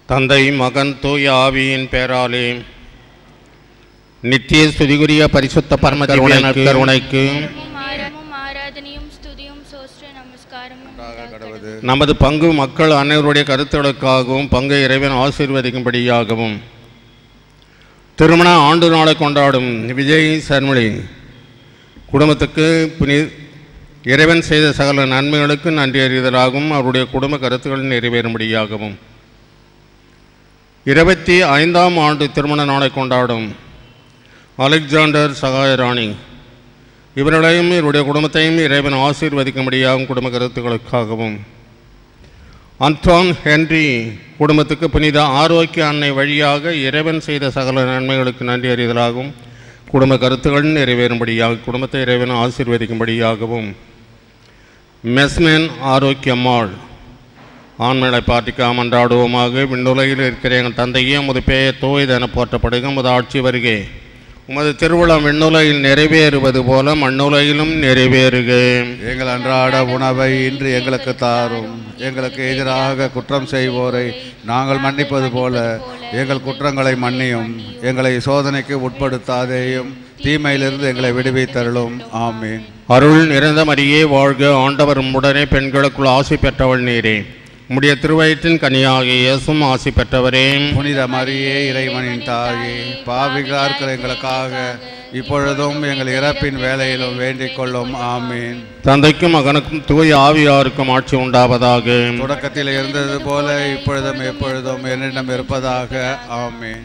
தந்தை மகன் தூய ஆவியின் பேராலே நித்திய ஸ்துதிகுரிய பரிசுத்த பரம கருணைக்கு கருணைக்கு ஆரமும் ஆராதனையும் ஸ்துதியும் சோஸ்திர நமஸ்காரமும் உண்டாகட்டும். நமது பங்கு மக்கள் அனைவருடைய கருத்துகளுக்காகவும் பங்கை இறைவன் ஆசீர்வதிக்கும்படியாகவும் திருமண ஆண்டு நாளை கொண்டாடும் விஜய் சர்மொழி குடும்பத்துக்கு புனி இறைவன் செய்த சகல நன்மைகளுக்கு நன்றி அறிதலாகவும் அவருடைய குடும்ப கருத்துக்கள் நிறைவேறும்படியாகவும் இருபத்தி ஐந்தாம் ஆண்டு திருமண நாளை கொண்டாடும் அலெக்சாண்டர் சகாயராணி இவர்களையும் இவருடைய குடும்பத்தையும் இறைவன் ஆசீர்வதிக்கும்படியாகவும் குடும்ப கருத்துக்களுக்காகவும் அன்டான் ஹென்றி குடும்பத்துக்கு புனித ஆரோக்கிய அன்னை வழியாக இறைவன் செய்த சகல நன்மைகளுக்கு நன்றி அறிதலாகவும் குடும்ப கருத்துக்கள் நிறைவேறும்படியாக குடும்பத்தை இறைவன் ஆசீர்வதிக்கும்படியாகவும் மெஸ்மேன் ஆரோக்கியம்மாள் ஆண்மையை பார்ட்டிக்காம மன்றாடுவோமாக விண்ணுலகில் இருக்கிற எங்கள் தந்தையே உமது பெயர் தூயதென போற்றப்படுக உமது ஆட்சி வருகே உமது திருவிழா விண்ணுலகில் நிறைவேறுவது போல மண்ணுலகிலும் நிறைவேறுக எங்கள் அன்றாட உணவை இன்று எங்களுக்கு தாரும் எங்களுக்கு எதிராக குற்றம் செய்வோரை நாங்கள் மன்னிப்பது போல எங்கள் குற்றங்களை மன்னியும் எங்களை சோதனைக்கு உட்படுத்தாதேயும் தீமையிலிருந்து எங்களை விடுவித்தருளும் ஆமீன் அருள் நிறைந்த மரியே வாழ்க ஆண்டவர் உடனே பெண்களுக்குள் ஆசி பெற்றவள் நீரே உம்முடைய திருவயிற்றின் கனியாகிய இயேசும் ஆசி பெற்றவரே புனித மரியே இறைவனின் தாயே பாவிகளாக இருக்கிற எங்களுக்காக இப்பொழுதும் எங்கள் இறப்பின் வேலையிலும் வேண்டிக் கொள்ளும் ஆமீன் தந்தைக்கும் மகனுக்கும் தூய ஆவியாருக்கும் ஆட்சி உண்டாவதாக தொடக்கத்தில் இருந்தது போல இப்பொழுதும் எப்பொழுதும் என்னிடம் இருப்பதாக ஆமீன்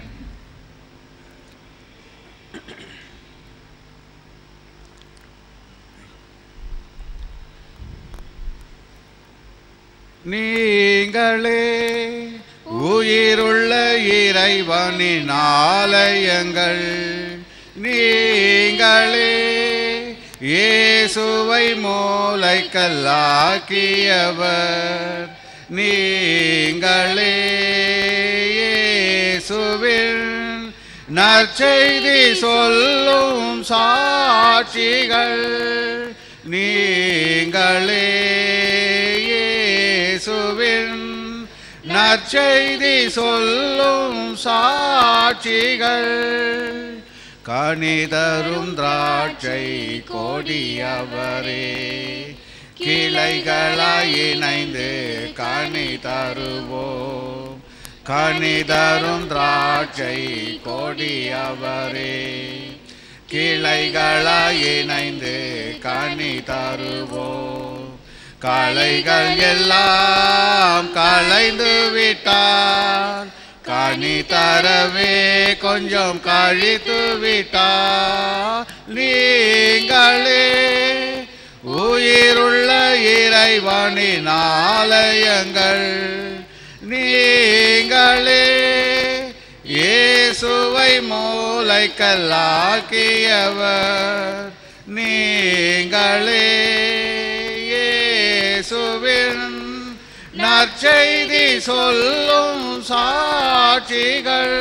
நீங்களே உயிருள்ள இறைவனின் ஆலயங்கள் நீங்களே இயேசுவை மூளைக்கல்லாக்கியவர் நீங்களே இயேசுவின் நற்செய்தி சொல்லும் சாட்சிகள் நீங்களே இயேசுவின் நற்செய்தி சொல்லும் சாட்சிகள் கணிதரும் திராட்சை கொடியவரே கிளைகளாய் இணைந்து கனி தருவோம் கணிதரும் திராட்சை கொடியவரே கிளைகளாய் இணைந்து கனி தருவோம் களைகள் எல்லாம் களைந்து விட்டார் கனி தரவே கொஞ்சம் கழித்து விட்டார் நீங்களே உயிருள்ள இறைவனின் ஆலயங்கள் நீங்களே இயேசுவை மூளைக்கல்லாக்கியவர் நீங்களே இயேசுவின் நற்செய்தி சொல்லும் சாட்சிகள்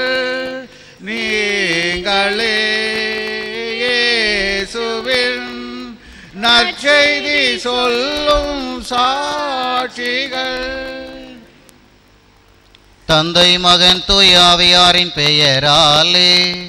நீங்களே இயேசுவின் நற்செய்தி சொல்லும் சாட்சிகள் தந்தை மகன் தூயாவியாரின் பெயராலே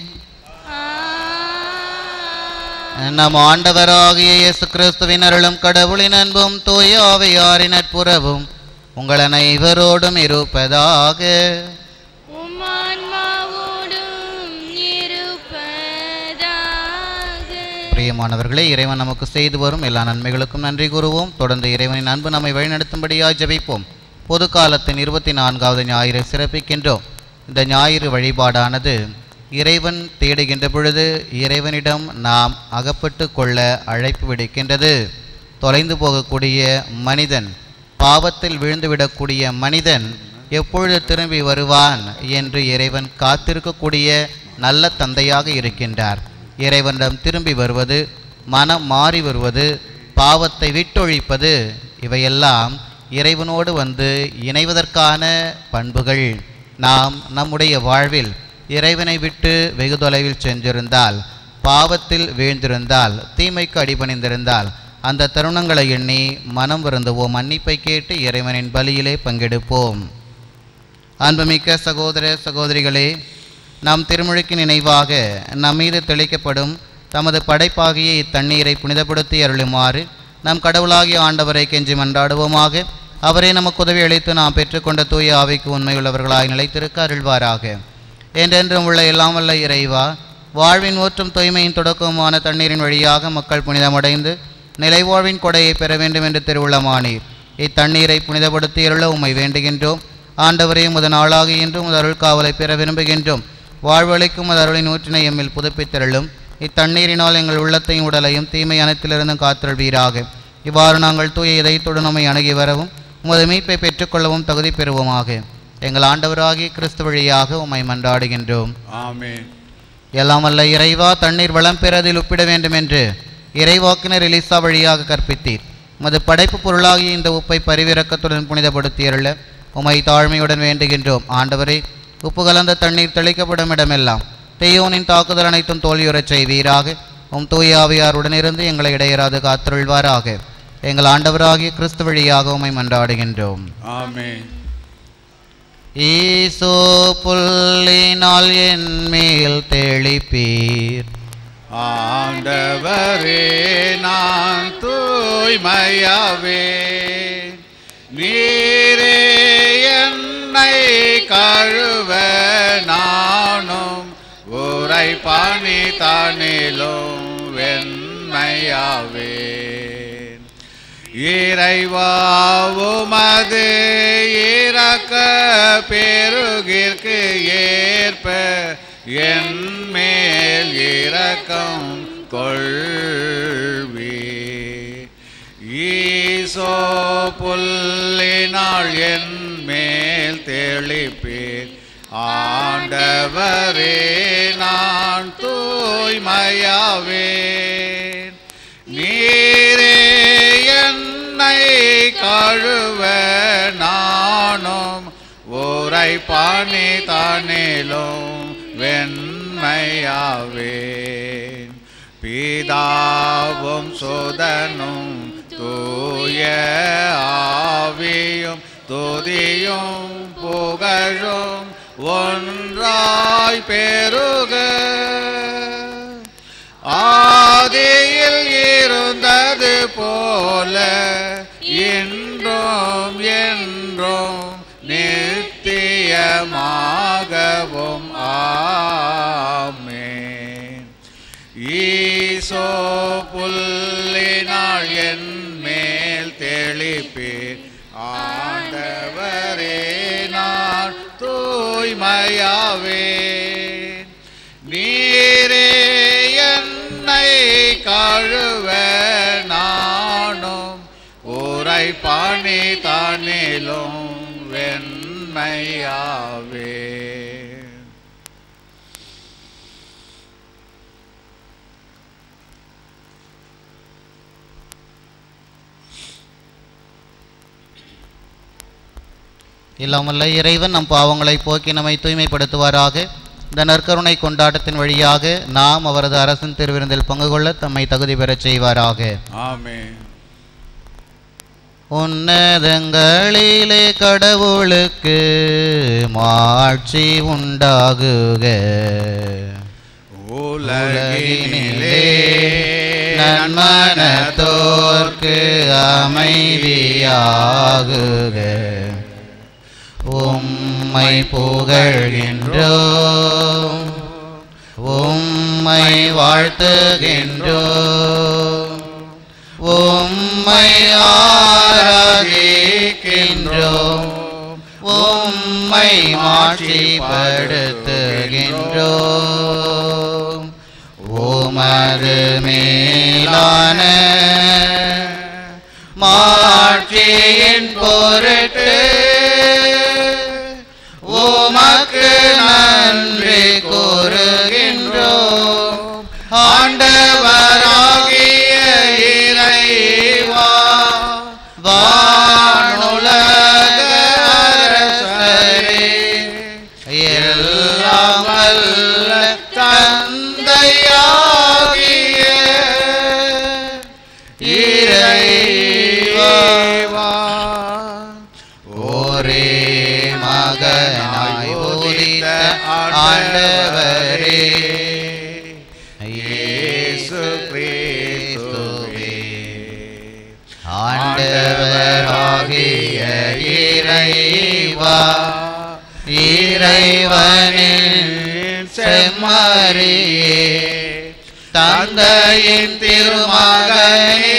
நம் ஆண்டவராகிய இயேசு கிறிஸ்துவின் அருளும் கடவுளின் அன்பும் தூயாவியாரின் நட்புறவும் உங்கள் அனைவரோடும் இருப்பதாக உம் ஆன்மாவோடும் இருப்பதாக. பிரியமானவர்களே இறைவன் நமக்கு செய்து வரும் எல்லா நன்மைகளுக்கும் நன்றி கூறுவோம் தொடர்ந்து இறைவனின் அன்பு நம்மை வழிநடத்தும்படியாய் ஜெபிப்போம் பொது காலத்தின் இருபத்தி நான்காவது ஞாயிறை சிறப்பிக்கின்றோம் இந்த ஞாயிறு வழிபாடானது இறைவன் தேடுகின்ற பொழுது இறைவனிடம் நாம் அகப்பட்டு கொள்ள அழைப்பு விடுக்கின்றது தொலைந்து போகக்கூடிய மனிதன் பாவத்தில் விழுந்துவிடக்கூடிய மனிதன் எப்பொழுது திரும்பி வருவான் என்று இறைவன் காத்திருக்கக்கூடிய நல்ல தந்தையாக இருக்கின்றார் இறைவனிடம் திரும்பி வருவது மனம் மாறி வருவது பாவத்தை விட்டொழிப்பது இவையெல்லாம் இறைவனோடு வந்து இணைவதற்கான பண்புகள் நாம் நம்முடைய வாழ்வில் இறைவனை விட்டு வெகு தொலைவில் சென்றிருந்தால் பாவத்தில் வீழ்ந்திருந்தால் தீமைக்கு அடிபணிந்திருந்தால் அந்த தருணங்களை எண்ணி மனம் வருந்துவோம் மன்னிப்பை கேட்டு இறைவனின் பலியிலே பங்கெடுப்போம் அன்புமிக்க சகோதர சகோதரிகளே நம் திருமுழுக்கு நினைவாக நம் மீது தெளிக்கப்படும் தமது படைப்பாகிய இத்தண்ணீரை புனிதப்படுத்தி அருளுமாறு நம் கடவுளாகிய ஆண்டவரை கெஞ்சி மன்றாடுவோமாக அவரே நமக்கு உதவி அளித்து நாம் பெற்றுக்கொண்ட தூய ஆவிக்கு உண்மையுள்ளவர்களாய் நிலைத்திருக்க அருள்வாராக என்றென்றும் உள்ள எல்லாம் வல்ல இறைவா வாழ்வின் ஊற்றும் தூய்மையின் தொடக்கமான தண்ணீரின் வழியாக மக்கள் புனிதமடைந்து நிலைவாழ்வின் கொடையை பெற வேண்டும் என்று திருவுள்ளமானீர் இத்தண்ணீரை புனிதப்படுத்தி அருள உம்மை வேண்டுகின்றோம் ஆண்டவரே முத நாளாக இன்றும் உமது அருள் காவலை பெற விரும்புகின்றோம் வாழ்வழிக்கும் அது அருளின் ஊற்றினை எம்மில் புதுப்பித்தருளும் இத்தண்ணீரினால் எங்கள் உள்ளத்தையும் உடலையும் தீமை அனைத்திலிருந்தும் காத்தருள்வீராக இவ்வாறு நாங்கள் தூய இதயத்துடன் நம்மை அணுகி வரவும் உமது மீட்பை பெற்றுக்கொள்ளவும் தகுதி பெறுவோமாக எங்கள் ஆண்டவராகிய கிறிஸ்து வழியாக உம்மை மன்றாடுகின்றோம் ஆமென் எல்லாம் வல்ல இறைவா தண்ணீர் வளம் பெறதில் ஒப்பிட வேண்டும் என்று இறைவாக்கினர் எலிசா வழியாக கற்பித்தீர் உமது படைப்பு பொருளாகிய இந்த உப்பை பரிவிறக்கத்துடன் புனிதப்படுத்தியருள உமை தாழ்மையுடன் வேண்டுகின்றோம் ஆண்டவரே உப்பு கலந்த தண்ணீர் தெளிக்கப்படும் இடமெல்லாம் தெய்யோனின் தாக்குதல் அனைத்தும் தோல்வியுறச் செய்வீராக உம் தூய ஆவியாருடன் இருந்து எங்களை இடையராது காத்தருள்வாராக எங்கள் ஆண்டவராகிய கிறிஸ்து வழியாக உம்மை மன்றாடுகின்றோம் ஆமென் ஈசோ புல்லினால் என் மேல் தெளிப்பீர் ஆண்டவரே நான் தூய்மையாவே நீரே என்னை கழுவ நானும் உரை பணி தானிலும் வெண்மையாவேன் இறைவா உமது இறக்க பெருகிற்கு ஏற்ப என் மேல் இரக்கம் கொள்வி ஈசோ புல்லினாள் என் மேல் தெளிப்பேன் ஆண்டவரே நான் தூய்மையாவேன் நீரே என்னை கழுவ நானும் உரை பாணி தானிலும் வெண்மையாவேன் பிதாவும் சுதனும் தூய ஆவியும் துதியும் புகழும் ஒன்றாய் பெருக ஆதியில் இருந்தது போல இன்றும் என்றும் நித்தியமாகவும் ஆமென் ஈசோ புல்லினாள் என் மேல் தெளிப்பேன் ஆண்டவரே நான் தூய்மையாவேன் நீரே என்னை கழுவ நானும் உரை பாணி தானிலும் வெண்மையாவேன் இல்லாமல்ல இறைவன் நம் பாவங்களை போக்கி நம்மை தூய்மைப்படுத்துவாராக இந்த நற்கருணை கொண்டாட்டத்தின் வழியாக நாம் அவரது அரசின் திருவிருந்தில் பங்கு கொள்ள தம்மை தகுதி பெறச் செய்வாராக ஆமென் உன்னதங்களிலே கடவுளுக்கு மாட்சி உண்டாகுக உலகினிலே நன்மனத்தோர்க்கு அமைதியாகுக உம்மை புகழ்கின்றோம் உம்மை வாழ்த்துகின்றோம் உம்மை ஆராதிக்கின்றோம் உம்மை மாட்சிப்படுத்துகின்றோம் உமது மேலான மாட்சியின் பொருட்டு உமக்கு நன்றி கூறுகின்றோம் ஆண்டவராகிய இறைவா வானுலக அரசரே எல்லாம் வல்ல தந்தையாகிய இறைவா ஒரே மகனாகிய இயேசு கிறிஸ்துவே ஆண்டவராகிய இறைவா இறைவனின் செம்மறியே தந்தையின் திருமகனே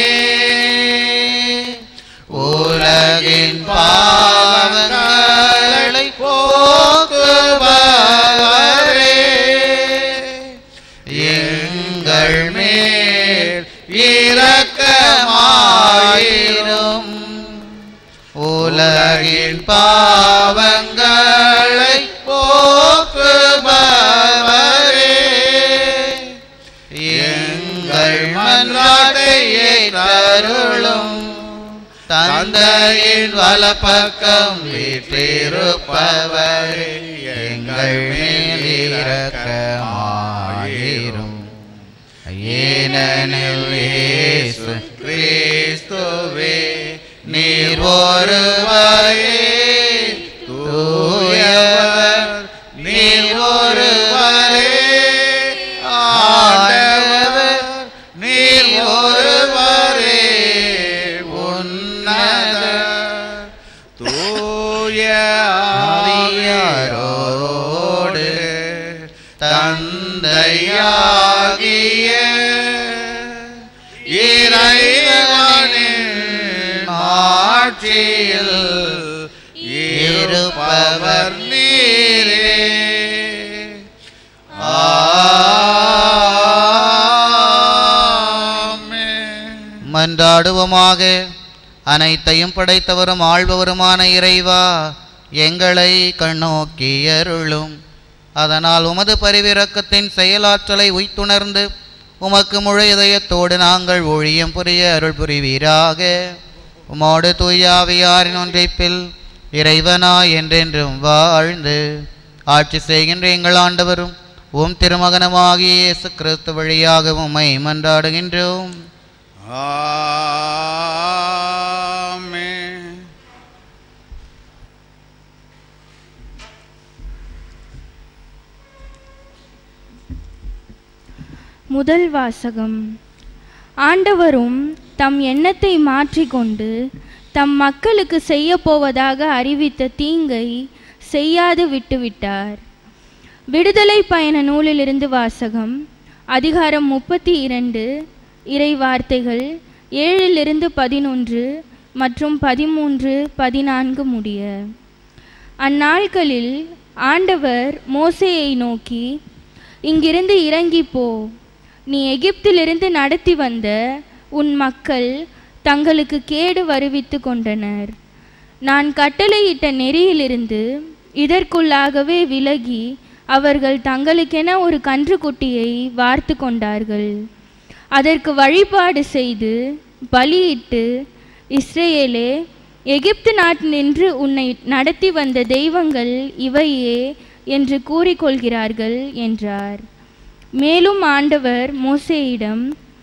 உலகின் பாவங்களை போக்குபவரே எங்கள் மேல் இரக்கமாயிரும் உலகின் பாவங்களை போக்குபவரே எங்கள் மன்றாட்டையை தருளும் தந்தையின் வலப்பக்கம் வீற்றிருப்பவரே எங்கள் மேல் இரக்கமாயிரும் ஏனெனில் இயேசு கிறிஸ்துவே நீர் ஒருவரே தூயவர் நீர் ஒருவரே ஆண்டவர் நீர் ஒருவரே உன்னத தூய ஆவியாரோடு தந்தையாகிய இறைவனின் ஆட்சியில் இருப்பவர் நீரே ஆமென். மன்றாடுவோமாக அனைத்தையும் படைத்தவரும் ஆள்பவருமான இறைவா எங்களை கண்ணோக்கி அருளும் அதனால் உமது பரிவிரக்கத்தின் செயலாற்றலை உய்த்துணர்ந்து உமக்கு முழு இதயத்தோடு நாங்கள் ஊழியம் புரிய அருள் புரிவீராக உமோடு தூயாவியாரின் ஒன்றைப்பில் இறைவனாய் என்றென்றும் வாழ்ந்து ஆட்சி செய்கின்ற எங்கள் ஆண்டவரும் உம் திருமகனமாகிய இயேசு கிறிஸ்து வழியாக உம்மை மன்றாடுகின்றோம் ஆமென் முதல் வாசகம் ஆண்டவரும் தம் எண்ணத்தை மாற்றிக்கொண்டு தம் மக்களுக்கு செய்ய போவதாக அறிவித்த தீங்கை செய்யாது விட்டுவிட்டார் விடுதலை பயண நூலிலிருந்து வாசகம் அதிகாரம் முப்பத்தி இரண்டு இறை வார்த்தைகள் ஏழிலிருந்து பதினொன்று மற்றும் பதிமூன்று பதினான்கு முடிய அந்நாட்களில் ஆண்டவர் மோசேயை நோக்கி இங்கிருந்து இறங்கி போ நீ எகிப்திலிருந்து நடத்தி வந்த உன் மக்கள் தங்களுக்கு கேடு வருவித்து கொண்டனர் நான் கட்டளையிட்ட நெறியிலிருந்து இதற்குள்ளாகவே விலகி அவர்கள் தங்களுக்கென ஒரு கன்றுக்குட்டியை வார்த்து கொண்டார்கள் அதற்கு வழிபாடு செய்து பலியிட்டு இஸ்ரேலே எகிப்து நாட்டினின்று உன்னை நடத்தி வந்த தெய்வங்கள் இவையே என்று கூறிக்கொள்கிறார்கள் என்றார் மேலும் ஆண்டவர் மோசேயிடம்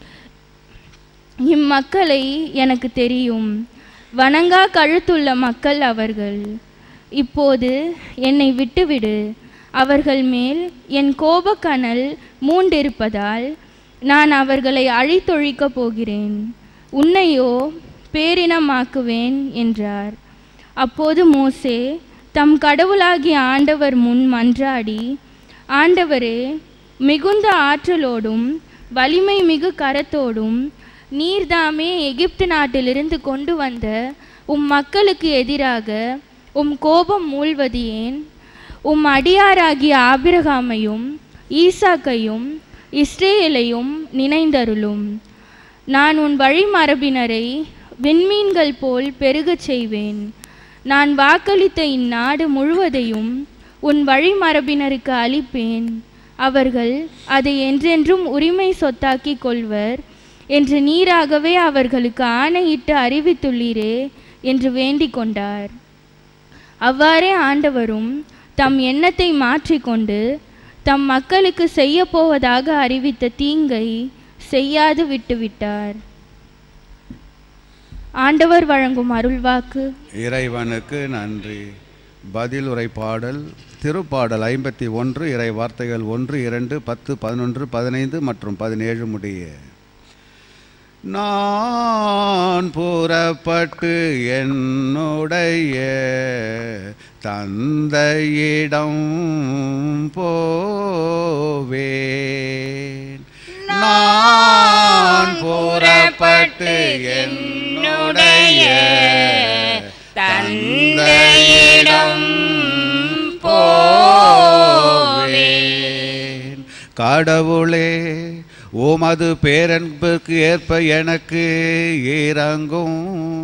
இம்மக்களை எனக்கு தெரியும் வணங்கா கழுத்துள்ள மக்கள் அவர்கள் இப்போது என்னை விட்டுவிடு அவர்கள் மேல் என் கோபக்கனல் மூண்டிருப்பதால் நான் அவர்களை அழித்தொழிக்கப் போகிறேன் உன்னையோ பேரினமாக்குவேன் என்றார் அப்போது மோசே தம் கடவுளாகிய ஆண்டவர் முன் மன்றாடி ஆண்டவரே மிகுந்த ஆற்றலோடும் வலிமை மிகு கரத்தோடும் நீர்தாமே எகிப்து நாட்டிலிருந்து கொண்டு வந்த உம் மக்களுக்கு எதிராக உம் கோபம் மூழ்வது ஏன் உம் அடியாராகிய ஆபிரகாமையும் ஈசாக்கையும் இஸ்ரேலையும் நினைந்தருளும் நான் உன் வழிமரபினரை விண்மீன்கள் போல் பெருகச் செய்வேன் நான் வாக்களித்த இந்நாடு முழுவதையும் உன் வழிமரபினருக்கு அளிப்பேன் அவர்கள் அதை என்றென்றும் உரிமை சொத்தாக்கிக் கொள்வர் என்று நீராகவே அவர்களுக்கு ஆணையிட்டு அறிவித்துள்ளீரே என்று வேண்டிக் கொண்டார் அவ்வாறே ஆண்டவரும் தம் எண்ணத்தை மாற்றிக்கொண்டு தம் மக்களுக்கு செய்யப்போவதாக அறிவித்த தீங்கை செய்யாது விட்டுவிட்டார் ஆண்டவர் வழங்கும் அருள்வாக்கு இறைவனுக்கு நன்றி பதிலுரை பாடல் திருப்பாடல் ஐம்பத்தி ஒன்று இறை வார்த்தைகள் ஒன்று இரண்டு பத்து பதினொன்று பதினைந்து மற்றும் பதினேழு முடிய நான் புறப்பட்டு என்னுடைய தந்தையிடம் போவேன் நான் புறப்பட்டு என்னுடைய தந்தையிடம் போவேன் கடவுளே உமது பேரன்புக்கு ஏற்ப எனக்கு இறங்கும்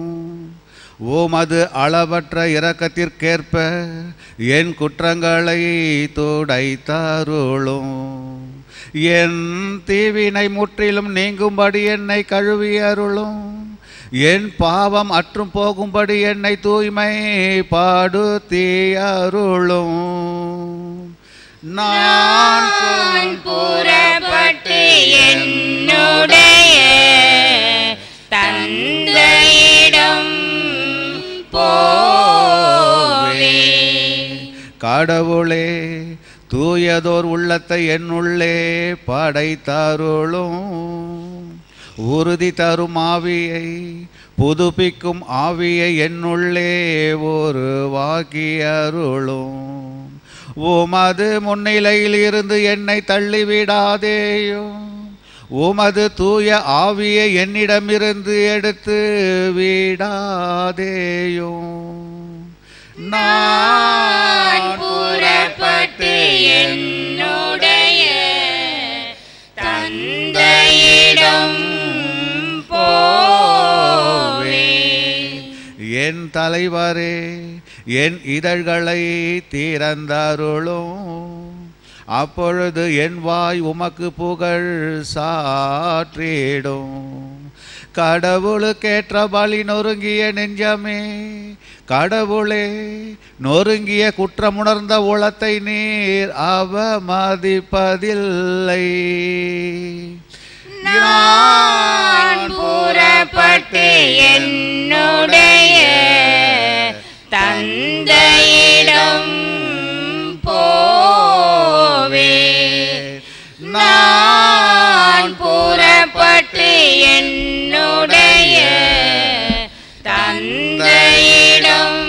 உமது அளவற்ற இரக்கத்திற்கேற்ப என் குற்றங்களை துடைத்தருளும் என் தீவினை முற்றிலும் நீங்கும்படி என்னை கழுவி அருளும் என் பாவம் அற்றும் போகும்படி என்னை தூய்மை பாடுத்தி அருளும் நான் புறப்பட்டு என்னுடைய தந்தையிடம் போவேன் கடவுளே தூயதோர் உள்ளத்தை என்னுள்ளே படைத்தாருளும் உறுதி தரும் ஆவியை புதுப்பிக்கும் ஆவியை என்னுள்ளே ஒரு வாக்கியருளும் உமது முன்னிலையில் இருந்து என்னை தள்ளிவிடாதேயும் உமது தூய ஆவியை என்னிடமிருந்து எடுத்து விடாதேயும் நான் புறப்பட்டு என்னுடைய தந்தையிடம் போவேன் என் தலைவரே என் இதழ்களை திறந்தருளும் அப்பொழுது என் வாய் உமக்கு புகழ் சாற்றிடும் கடவுளுக்கேற்ற பலி நொறுங்கிய நெஞ்சமே கடவுளே நொறுங்கிய குற்றமுணர்ந்த உளத்தை நீர் அவமதிப்பதில்லை நான் புறப்பட்டு என்னுடைய தந்தையிடம் போவேன் நான் புறப்பட்டு என்னுடைய தந்தையிடம்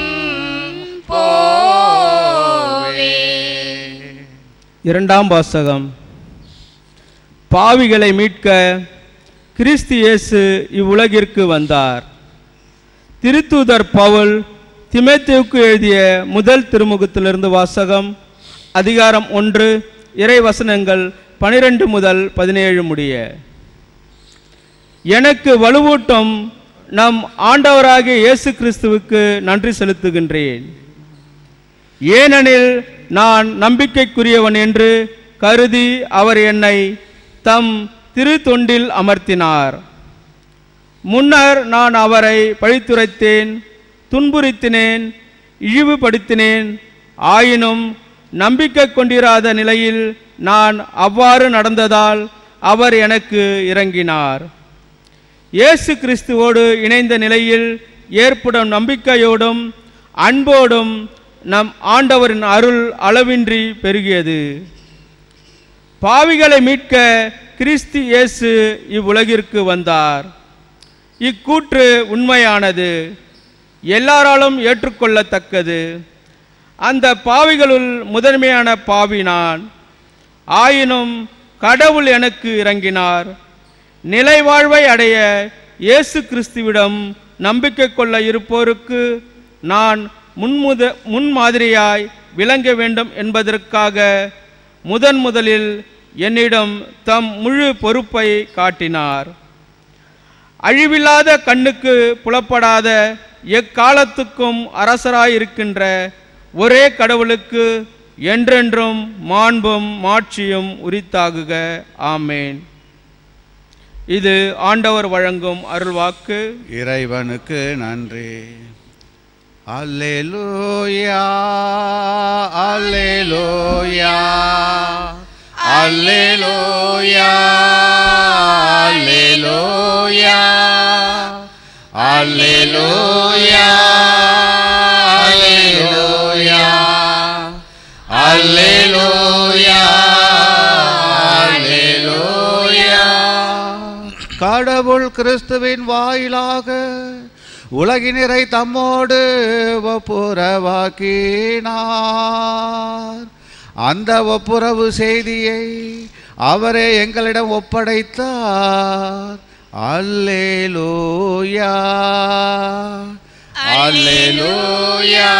போவேன் இரண்டாம் வாசகம் பாவிகளை மீட்க கிறிஸ்து இயேசு இவ்வுலகிற்கு வந்தார் திருத்தூதர் பவுல் திமேத்தேவுக்கு எழுதிய முதல் திருமுகத்திலிருந்து வாசகம் அதிகாரம் ஒன்று இறை வசனங்கள் பனிரெண்டு முதல் பதினேழு முடிய எனக்கு வலுவூட்டும் நம் ஆண்டவராகிய இயேசு கிறிஸ்துவுக்கு நன்றி செலுத்துகின்றேன் ஏனெனில் நான் நம்பிக்கைக்குரியவன் என்று கருதி அவர் என்னை தம் திரு தொண்டில் அமர்த்தினார் முன்னர் நான் அவரை பழித்துரைத்தேன் துன்புறுத்தினேன் இழிவுபடுத்தினேன் ஆயினும் நம்பிக்கை கொண்டிராத நிலையில் நான் அவ்வாறு நடந்ததால் அவர் எனக்கு இறங்கினார் இயேசு கிறிஸ்துவோடு இணைந்த நிலையில் ஏற்படும் நம்பிக்கையோடும் அன்போடும் நம் ஆண்டவரின் அருள் அளவின்றி பெருகியது பாவிகளை மீட்க கிறிஸ்து இயேசு இவ்வுலகிற்கு வந்தார் இக்கூற்று உண்மையானது எல்லாராலும் ஏற்றுக்கொள்ளத்தக்கது அந்த பாவிகளுள் முதன்மையான பாவி நான் ஆயினும் கடவுள் எனக்கு இறங்கினார் நிலை வாழ்வை அடைய இயேசு கிறிஸ்துவிடம் நம்பிக்கை கொள்ள இருப்போருக்கு நான் முன்முத முன்மாதிரியாய் விளங்க வேண்டும் என்பதற்காக முதன் முதலில் என்னிடம் தம் முழு பொறுப்பை காட்டினார் அழிவில்லாத கண்ணுக்கு புலப்படாத எக்காலத்துக்கும் அரசராயிருக்கின்ற ஒரே கடவுளுக்கு என்றென்றும் மாண்பும் மாட்சியும் உரித்தாகுக ஆமேன் இது ஆண்டவர் வழங்கும் அருள்வாக்கு இறைவனுக்கு நன்றி அல்லேலூயா அல்லேலூயா அல்லேலூயா அல்லேலூயா அல்லேலூயா அல்லேலூயா கடவுள் கிறிஸ்துவின் வாயிலாக உலகினரை தம்மோடு ஒப்புரவாக்கினார் அந்த ஒப்புரவு செய்தியை அவரே எங்களிடம் ஒப்படைத்தார் அல்லேலூயா அல்லேலூயா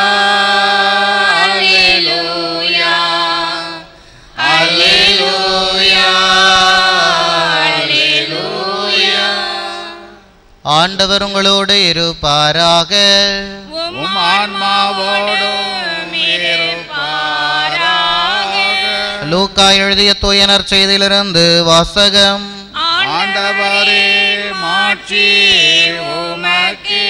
அல்லேலூயா அல்லேலூயா அல்லேலூயா ஆண்டவர் உங்களோடு இருப்பாராக உம் ஆன்மாவோடும் இருப்பாராக. லூக்கா எழுதிய தூயனர் செய்தியிலிருந்து வாசகம் ஆண்டவரே மாட்சி உமக்கே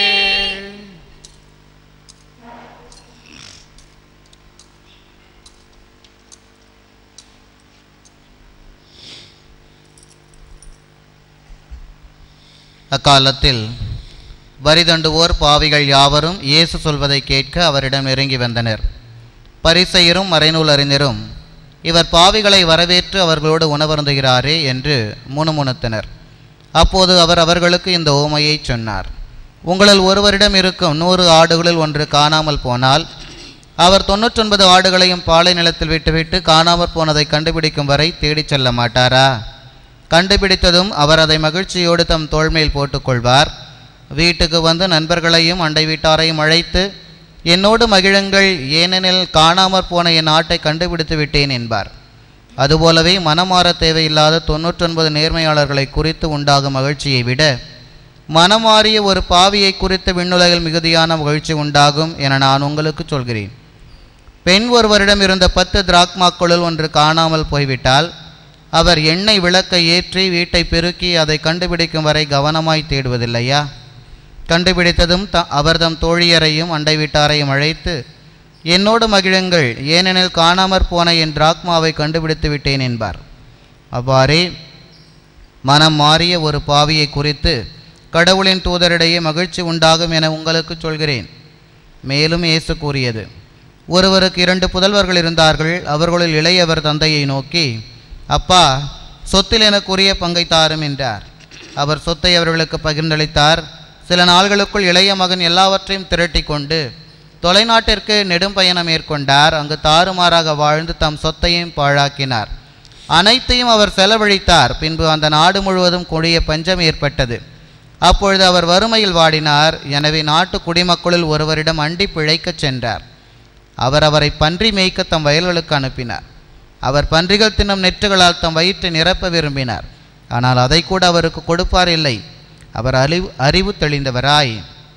அக்காலத்தில் வரிதண்டுவோர் பாவிகள் யாவரும் இயேசு சொல்வதை கேட்க அவரிடம் நெருங்கி வந்தனர் பரிசெயரும் மறைநூல் அறிஞரும் இவர் பாவிகளை வரவேற்று அவர்களோடு உணவருந்துகிறாரே என்று முணுமுணுத்தனர் அப்போது அவர் அவர்களுக்கு இந்த ஓமையை சொன்னார் உங்களில் ஒருவரிடம் இருக்கும் நூறு ஆடுகளில் ஒன்று காணாமல் போனால் அவர் தொண்ணூற்றொன்பது ஆடுகளையும் பாலை நிலத்தில் விட்டுவிட்டு காணாமற் போனதை கண்டுபிடிக்கும் வரை தேடிச் செல்ல மாட்டாரா கண்டுபிடித்ததும் அவர் அதை மகிழ்ச்சியோடு தம் தோள்மேல் போட்டுக்கொள்வார் வீட்டுக்கு வந்து நண்பர்களையும் அண்டை வீட்டாரையும் அழைத்து என்னோடு மகிழுங்கள் ஏனெனில் காணாமற் போன என் ஆட்டை கண்டுபிடித்து விட்டேன் என்பார் அதுபோலவே மனமாற தேவையில்லாத தொண்ணூற்றொன்பது நேர்மையாளர்களை குறித்து உண்டாகும் மகிழ்ச்சியை விட மனமாறிய ஒரு பாவியை குறித்து விண்ணுலகில் மிகுதியான மகிழ்ச்சி உண்டாகும் என நான் உங்களுக்கு சொல்கிறேன் பெண் ஒருவரிடம் இருந்த பத்து திராக்மாக்களுள் ஒன்று காணாமல் போய்விட்டால் அவர் எண்ணெய் விளக்கை ஏற்றி வீட்டை பெருக்கி அதை கண்டுபிடிக்கும் வரை கவனமாய் தேடுவதில்லையா கண்டுபிடித்ததும் த அவர்தம் தோழியரையும் அண்டை வீட்டாரையும் அழைத்து என்னோடு மகிழுங்கள் ஏனெனில் காணாமற் போன என் டிராக்மாவை கண்டுபிடித்து விட்டேன் என்பார் அவ்வாறே மனம் மாறிய ஒரு பாவியை குறித்து கடவுளின் தூதரிடையே மகிழ்ச்சி உண்டாகும் என உங்களுக்கு சொல்கிறேன் மேலும் இயேசு கூறியது ஒருவருக்கு இரண்டு புதல்வர்கள் இருந்தார்கள் அவர்களுள் இளையவர் தந்தையை நோக்கி அப்பா சொத்தில் எனக்குரிய பங்கை தாரும் என்றார் அவர் சொத்தை அவர்களுக்கு பகிர்ந்தளித்தார் சில நாள்களுக்குள் இளைய மகன் எல்லாவற்றையும் திரட்டி கொண்டு தொலைநாட்டிற்கு நெடும் பயணம் மேற்கொண்டார் அங்கு தாறுமாறாக வாழ்ந்து தம் சொத்தையும் பாழாக்கினார் அனைத்தையும் அவர் செலவழித்தார் பின்பு அந்த நாடு முழுவதும் கொடிய பஞ்சம் ஏற்பட்டது அப்பொழுது அவர் வறுமையில் வாடினார் எனவே நாட்டு குடிமக்களில் ஒருவரிடம் அண்டி பிழைக்கச் சென்றார் அவர் அவரை பன்றி மேய்க்க தம் வயல்களுக்கு அனுப்பினார் அவர் பன்றிகள் தின்னும் நெற்றுகளால் தம் வயிற்றை நிரப்ப விரும்பினார் ஆனால் அதை கூட அவருக்கு கொடுப்பார் இல்லை அவர் அறிவு அறிவு தெளிந்தவராய்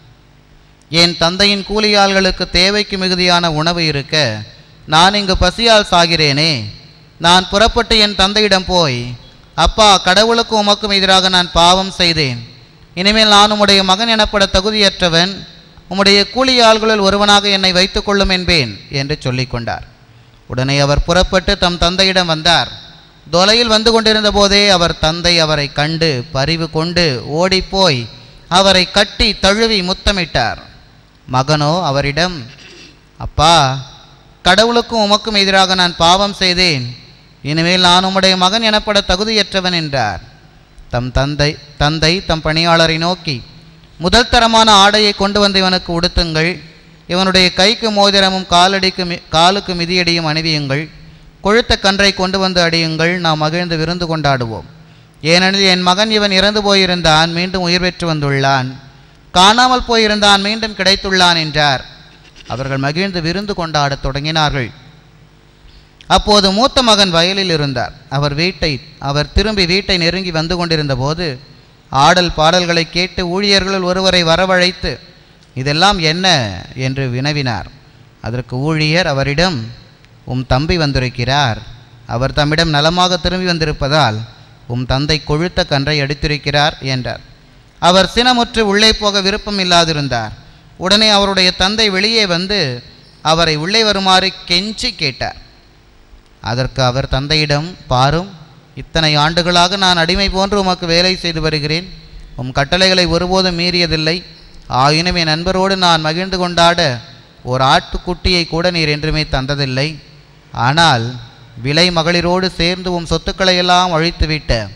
என் தந்தையின் கூலியாள்களுக்கு தேவைக்கு மிகுதியான உணவு இருக்க நான் இங்கு பசியால் சாகிறேனே நான் புறப்பட்டு என் தந்தையிடம் போய் அப்பா கடவுளுக்கும் உமக்கும் எதிராக நான் பாவம் செய்தேன் இனிமேல் நான் உம்முடைய மகன் எனப்பட தகுதியற்றவன் உம்முடைய கூலியாள்களுள் ஒருவனாக என்னை வைத்துக்கொள்ளும் என்பேன் என்று சொல்லிக் கொண்டார் உடனே அவர் புறப்பட்டு தம் தந்தையிடம் வந்தார் தொலையில் வந்து கொண்டிருந்த போதே அவர் தந்தை அவரை கண்டு பரிவு கொண்டு ஓடிப்போய் அவரை கட்டி தழுவி முத்தமிட்டார் மகனோ அவரிடம் அப்பா கடவுளுக்கும் உமக்கும் எதிராக நான் பாவம் செய்தேன் இனிமேல் நான் உம்முடைய மகன் எனப்பட தகுதியற்றவன் என்றார் தம் தந்தை தந்தை தம் பணியாளரை நோக்கி முதல் தரமான ஆடையை கொண்டு வந்து இவனுக்கு உடுத்துங்கள் இவனுடைய கைக்கு மோதிரமும் காலடிக்கு மி- காலுக்கு மிதியடியும் அணிவியுங்கள் கொழுத்த கன்றை கொண்டு வந்து அடியுங்கள் நாம் மகிழ்ந்து விருந்து கொண்டாடுவோம் ஏனெனில் என் மகன் இவன் இறந்து போயிருந்தான் மீண்டும் உயிர் பெற்று வந்துள்ளான் காணாமல் போயிருந்தான் மீண்டும் கிடைத்துள்ளான் என்றார் அவர்கள் மகிழ்ந்து விருந்து கொண்டாடத் தொடங்கினார்கள் அப்போது மூத்த மகன் வயலில் இருந்தார் அவர் வீட்டை அவர் திரும்பி வீட்டை நெருங்கி வந்து கொண்டிருந்த போது ஆடல் பாடல்களை கேட்டு ஊழியர்களுள் ஒருவரை வரவழைத்து இதெல்லாம் என்ன என்று வினவினார் அதற்கு ஊழியர் அவரிடம் உம் தம்பி வந்திருக்கிறார் அவர் தம்மிடம் நலமாக திரும்பி வந்திருப்பதால் உம் தந்தை கொழுத்த கன்றை எடுத்திருக்கிறார் என்றார் அவர் சினமுற்று உள்ளே போக விருப்பம் இல்லாதிருந்தார் உடனே அவருடைய தந்தை வெளியே வந்து அவரை உள்ளே வருமாறு கெஞ்சி கேட்டார் அதற்கு அவர் தந்தையிடம் பாரும் இத்தனை ஆண்டுகளாக நான் அடிமை போன்று உமக்கு வேலை செய்து வருகிறேன் உம் கட்டளைகளை ஒருபோதும் மீறியதில்லை ஆயினும் என் நண்பரோடு நான் மகிழ்ந்து கொண்டாட ஒரு ஆட்டுக்குட்டியை கூட நீர் என்றுமே தந்ததில்லை ஆனால் விலை மகளிரோடு சேர்ந்து உம் சொத்துக்களை எல்லாம் அழித்துவிட்ட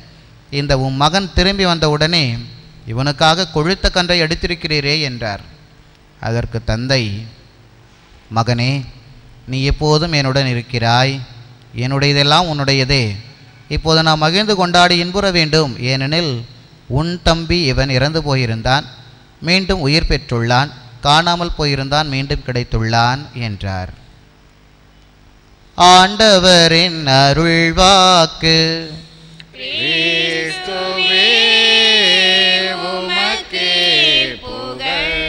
இந்த உம் மகன் திரும்பி வந்தவுடனே இவனுக்காக கொழுத்த கன்றை எடுத்திருக்கிறீரே என்றார் அதற்கு தந்தை மகனே நீ எப்போதும் என்னுடன் இருக்கிறாய் என்னுடையதெல்லாம் உன்னுடையதே இப்போது நாம் மகிழ்ந்து கொண்டாடி இன்புற வேண்டும் ஏனெனில் உன் தம்பி இவன் இறந்து போயிருந்தான் மீண்டும் உயிர் பெற்றுள்ளான் காணாமல் போயிருந்தான் மீண்டும் கிடைத்துள்ளான் என்றார் ஆண்டவரின் அருள்வாக்கு கிறிஸ்துவே உமக்கே புகழ்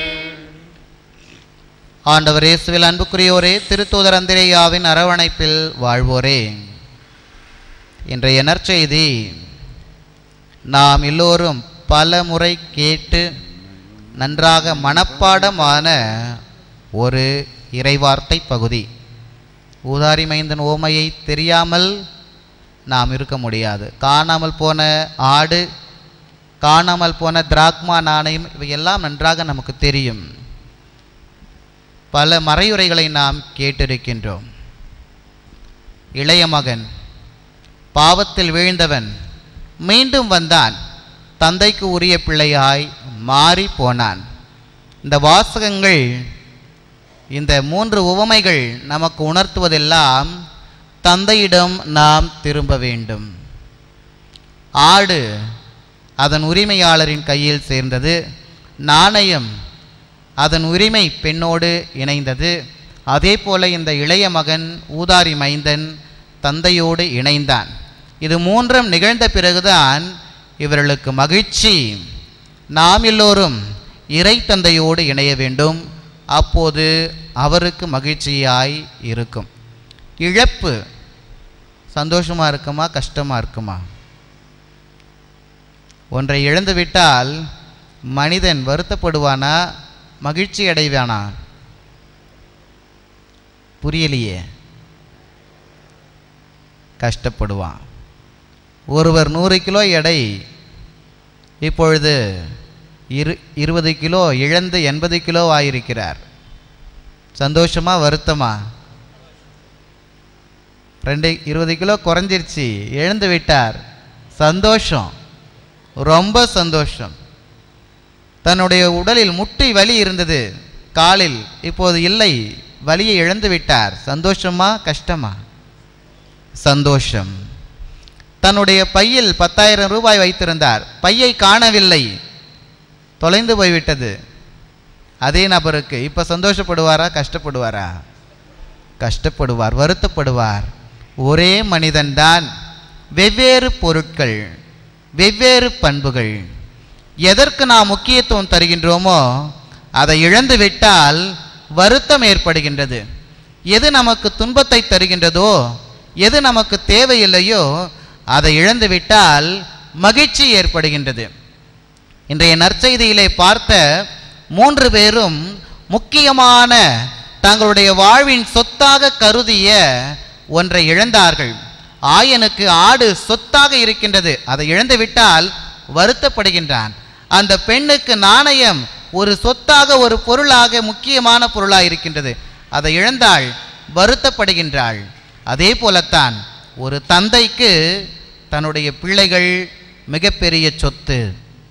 ஆண்டவர் இயேசுவில் அன்புக்குரியோரே திருத்தூதர் அந்திரேயாவின் அரவணைப்பில் வாழ்வோரே இன்றைய நற்செய்தி நாம் எல்லோரும் பல முறை கேட்டு நன்றாக மனப்பாடமான ஒரு இறைவார்த்தை பகுதி ஊதாரி மைந்தன் ஓமையை தெரியாமல் நாம் இருக்க முடியாது காணாமல் போன ஆடு காணாமல் போன திராக்மா நாணயம் இவையெல்லாம் நன்றாக நமக்கு தெரியும் பல மறையுரைகளை நாம் கேட்டிருக்கின்றோம் இளைய மகன் பாவத்தில் வீழ்ந்தவன் மீண்டும் வந்தான் தந்தைக்கு உரிய பிள்ளையாய் மாறி போனான் இந்த வாசகங்கள் இந்த மூன்று உவமைகள் நமக்கு உணர்த்துவதெல்லாம் தந்தையிடம் நாம் திரும்ப வேண்டும் ஆடு அதன் உரிமையாளரின் கையில் சேர்ந்தது நாணயம் அதன் உரிமை பெண்ணோடு இணைந்தது அதே போல இந்த இளைய மகன் ஊதாரி மைந்தன் தந்தையோடு இணைந்தான் இது மூன்றும் நிகழ்ந்த பிறகுதான் இவர்களுக்கு மகிழ்ச்சி நாம் எல்லோரும் இறை தந்தையோடு இணைய வேண்டும் அப்போது அவருக்கு மகிழ்ச்சியாய் இருக்கும் இழப்பு சந்தோஷமா இருக்குமா கஷ்டமா இருக்குமா ஒன்றை இழந்து விட்டால் மனிதன் வருத்தப்படுவானா மகிழ்ச்சி அடைவானா புரியலையே கஷ்டப்படுவான் ஒருவர் நூறு கிலோ எடை இப்பொழுது இரு இருபது கிலோ இழந்து எண்பது கிலோ ஆயிருக்கிறார் சந்தோஷமா வருத்தமா ரெண்டு இருபது கிலோ குறைஞ்சிருச்சு இழந்து விட்டார் சந்தோஷம் ரொம்ப சந்தோஷம் தன்னுடைய உடலில் முட்டி வலி இருந்தது காலில் இப்போது இல்லை வலியை இழந்து விட்டார் சந்தோஷமா கஷ்டமா சந்தோஷம் தன்னுடைய பையில் பத்தாயிரம் ரூபாய் வைத்திருந்தார் பையை காணவில்லை தொலைந்து போய்விட்டது அதே நபருக்கு இப்போ சந்தோஷப்படுவாரா கஷ்டப்படுவாரா கஷ்டப்படுவார் வருத்தப்படுவார் ஒரே மனிதன்தான் வெவ்வேறு பொருட்கள் வெவ்வேறு பண்புகள் எதற்கு நாம் முக்கியத்துவம் தருகின்றோமோ அதை இழந்து விட்டால் வருத்தம் ஏற்படுகின்றது எது நமக்கு துன்பத்தை தருகின்றதோ எது நமக்கு தேவையில்லையோ அதை இழந்து விட்டால் மகிழ்ச்சி ஏற்படுகின்றது இன்றைய நற்செய்தியிலே பார்த்த மூன்று பேரும் முக்கியமான தங்களுடைய வாழ்வின் சொத்தாக கருதிய ஒன்றை இழந்தார்கள் ஆயனுக்கு ஆடு சொத்தாக இருக்கின்றது அதை இழந்து விட்டால் வருத்தப்படுகின்றான் அந்த பெண்ணுக்கு நாணயம் ஒரு சொத்தாக ஒரு பொருளாக முக்கியமான பொருளாக இருக்கின்றது அதை இழந்தாள் வருத்தப்படுகின்றாள் அதே போலத்தான் ஒரு தந்தைக்கு தன்னுடைய பிள்ளைகள் மிகப்பெரிய சொத்து